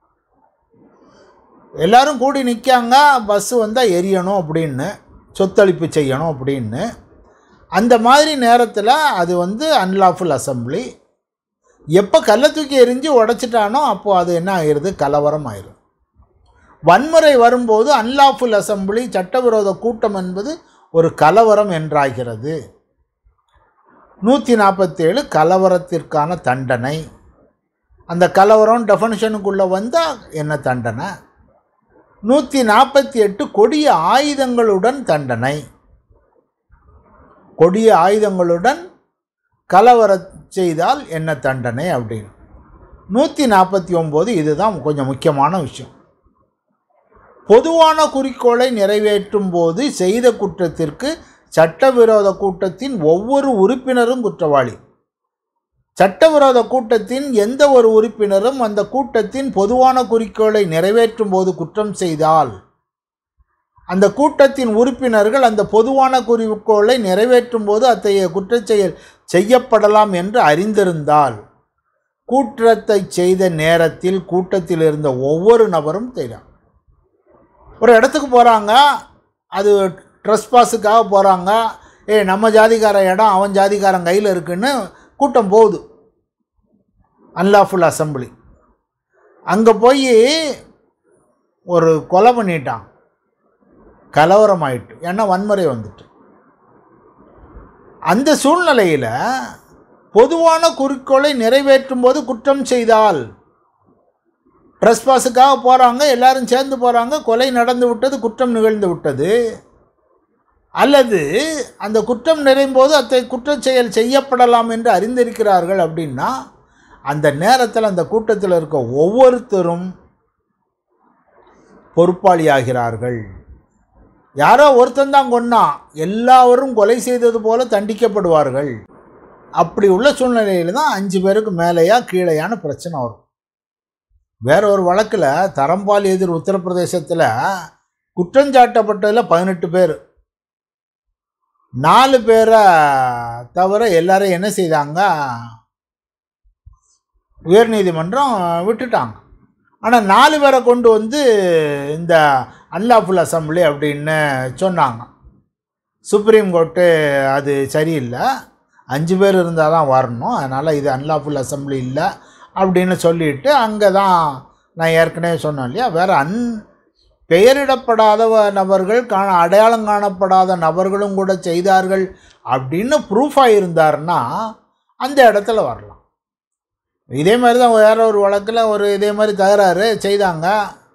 எல்லாரும் கூடி நிற்காங்க பஸ்ஸு வந்தால் எரியணும் அப்படின்னு சொத்தளிப்பு செய்யணும் அப்படின்னு அந்த மாதிரி நேரத்தில் அது வந்து அன்லாஃபுல் அசம்பிளி எப்போ கல்லை தூக்கி எரிஞ்சு உடைச்சிட்டானோ அப்போது அது என்ன ஆயிடுது கலவரம் ஆயிரும் வன்முறை வரும்போது அன்லாஃபுல் அசம்பிளி சட்டவிரோத கூட்டம் என்பது ஒரு கலவரம் என்றாகிறது நூற்றி நாற்பத்தேழு கலவரத்திற்கான தண்டனை அந்த கலவரம் டெஃபனிஷனுக்குள்ளே வந்தால் என்ன தண்டனை நூற்றி நாற்பத்தி எட்டு கொடிய ஆயுதங்களுடன் தண்டனை கொடிய ஆயுதங்களுடன் கலவர செய்தால் என்ன தண்டனை அப்படின்னு நூற்றி நாற்பத்தி ஒம்பது இதுதான் கொஞ்சம் முக்கியமான விஷயம் பொதுவான குறிக்கோளை நிறைவேற்றும் போது செய்த குற்றத்திற்கு சட்டவிரோத கூட்டத்தின் ஒவ்வொரு உறுப்பினரும் குற்றவாளி சட்டவிரோத கூட்டத்தின் எந்த ஒரு உறுப்பினரும் அந்த கூட்டத்தின் பொதுவான குறிக்கோளை நிறைவேற்றும் போது குற்றம் செய்தால் அந்த கூட்டத்தின் உறுப்பினர்கள் அந்த பொதுவான குறிக்கோளை நிறைவேற்றும் போது அத்தகைய குற்றச்செயல் செய்யப்படலாம் என்று அறிந்திருந்தால் கூற்றத்தை செய்த நேரத்தில் கூட்டத்தில் இருந்த ஒவ்வொரு நபரும் செய்யலாம் ஒரு இடத்துக்கு போகிறாங்க அது ட்ரெஸ்பாஸுக்காக போகிறாங்க ஏ நம்ம ஜாதிக்கார இடம் அவன் ஜாதிக்காரன் கையில் இருக்குன்னு கூட்டம் போகுது அன்லாஃபுல் அசம்பிளி அங்கே போய் ஒரு கொலை பண்ணிட்டான் கலவரம் ஆயிட்டு ஏன்னா வன்முறை வந்துட்டு அந்த சூழ்நிலையில் பொதுவான குறிக்கோளை நிறைவேற்றும் போது குற்றம் செய்தால் ட்ரெஸ்பாஸுக்காக போகிறாங்க எல்லாரும் சேர்ந்து போகிறாங்க கொலை நடந்து விட்டது குற்றம் நிகழ்ந்து விட்டது அல்லது அந்த குற்றம் நிறையும் போது அத்தகைய குற்றச் செயல் செய்யப்படலாம் என்று அறிந்திருக்கிறார்கள் அப்படின்னா அந்த நேரத்தில் அந்த கூட்டத்தில் இருக்க ஒவ்வொருத்தரும் பொறுப்பாளியாகிறார்கள் யாரோ ஒருத்தன் தான் கொன்னான் எல்லாரும் கொலை செய்தது போல தண்டிக்கப்படுவார்கள் அப்படி உள்ள சூழ்நிலையில் தான் அஞ்சு பேருக்கு மேலேயா கீழேயான பிரச்சனை வரும் வேற ஒரு வழக்கில் தரம்பால் எதிர் உத்தரப்பிரதேசத்தில் குற்றஞ்சாட்டப்பட்டதில் பதினெட்டு பேர் நாலு பேரை தவிர எல்லாரும் என்ன செய்தாங்க உயர்நீதிமன்றம் விட்டுட்டாங்க ஆனால் நாலு பேரை கொண்டு வந்து இந்த அன்லாஃபுல் அசம்பிளி அப்படின்னு சொன்னாங்க சுப்ரீம் கோர்ட்டு அது சரியில்லை அஞ்சு பேர் இருந்தால் தான் வரணும் அதனால் இது அன்லாஃபுல் அசம்பிளி இல்லை அப்படின்னு சொல்லிட்டு அங்கே தான் நான் ஏற்கனவே சொன்னேன் இல்லையா வேறு அன் பெயரிடப்படாத வ- நபர்கள் காண அடையாளம் காணப்படாத நபர்களும் கூட செய்தார்கள் அப்படின்னு ப்ரூஃபாக இருந்தாருன்னா அந்த இடத்துல வரலாம் இதே மாதிரி தான் வேற ஒரு வழக்கில் ஒரு இதே மாதிரி தகராறு செய்தாங்க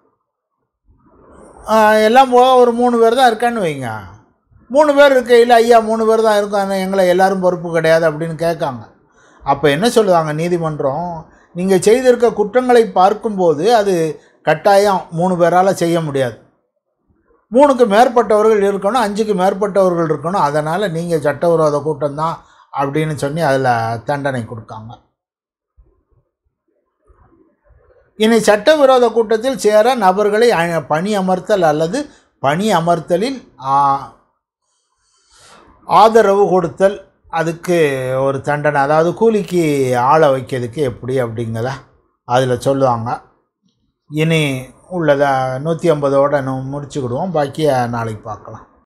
ஆஹ் எல்லாம் போக ஒரு மூணு பேர் தான் இருக்கான்னு வைங்க மூணு பேர் இருக்கையில் ஐயா மூணு பேர் தான் இருக்காங்க எங்களை எல்லாரும் பொறுப்பு கிடையாது அப்படின்னு கேட்காங்க அப்போ என்ன சொல்லுவாங்க நீதிமன்றம் நீங்கள் செய்திருக்க குற்றங்களை பார்க்கும்போது அது கட்டாயம் மூணு பேரால் செய்ய முடியாது மூணுக்கு மேற்பட்டவர்கள் இருக்கணும் அஞ்சுக்கு மேற்பட்டவர்கள் இருக்கணும் அதனால் நீங்கள் சட்டவிரோத கூட்டம் தான் அப்படின்னு சொல்லி அதில் தண்டனை கொடுக்காங்க இனி சட்டவிரோத கூட்டத்தில் சேர நபர்களை அ- பணி அமர்த்தல் அல்லது பணி அமர்த்தலில் ஆ- ஆதரவு கொடுத்தல் அதுக்கு ஒரு தண்டனை அதாவது கூலிக்கு ஆளை வைக்கிறதுக்கு எப்படி அப்படிங்கிறத அதில் சொல்லுவாங்க இனி உள்ளதை நூற்றி ஐம்பதோட முடிச்சுக்கிடுவோம் பாக்கியை நாளைக்கு பார்க்கலாம்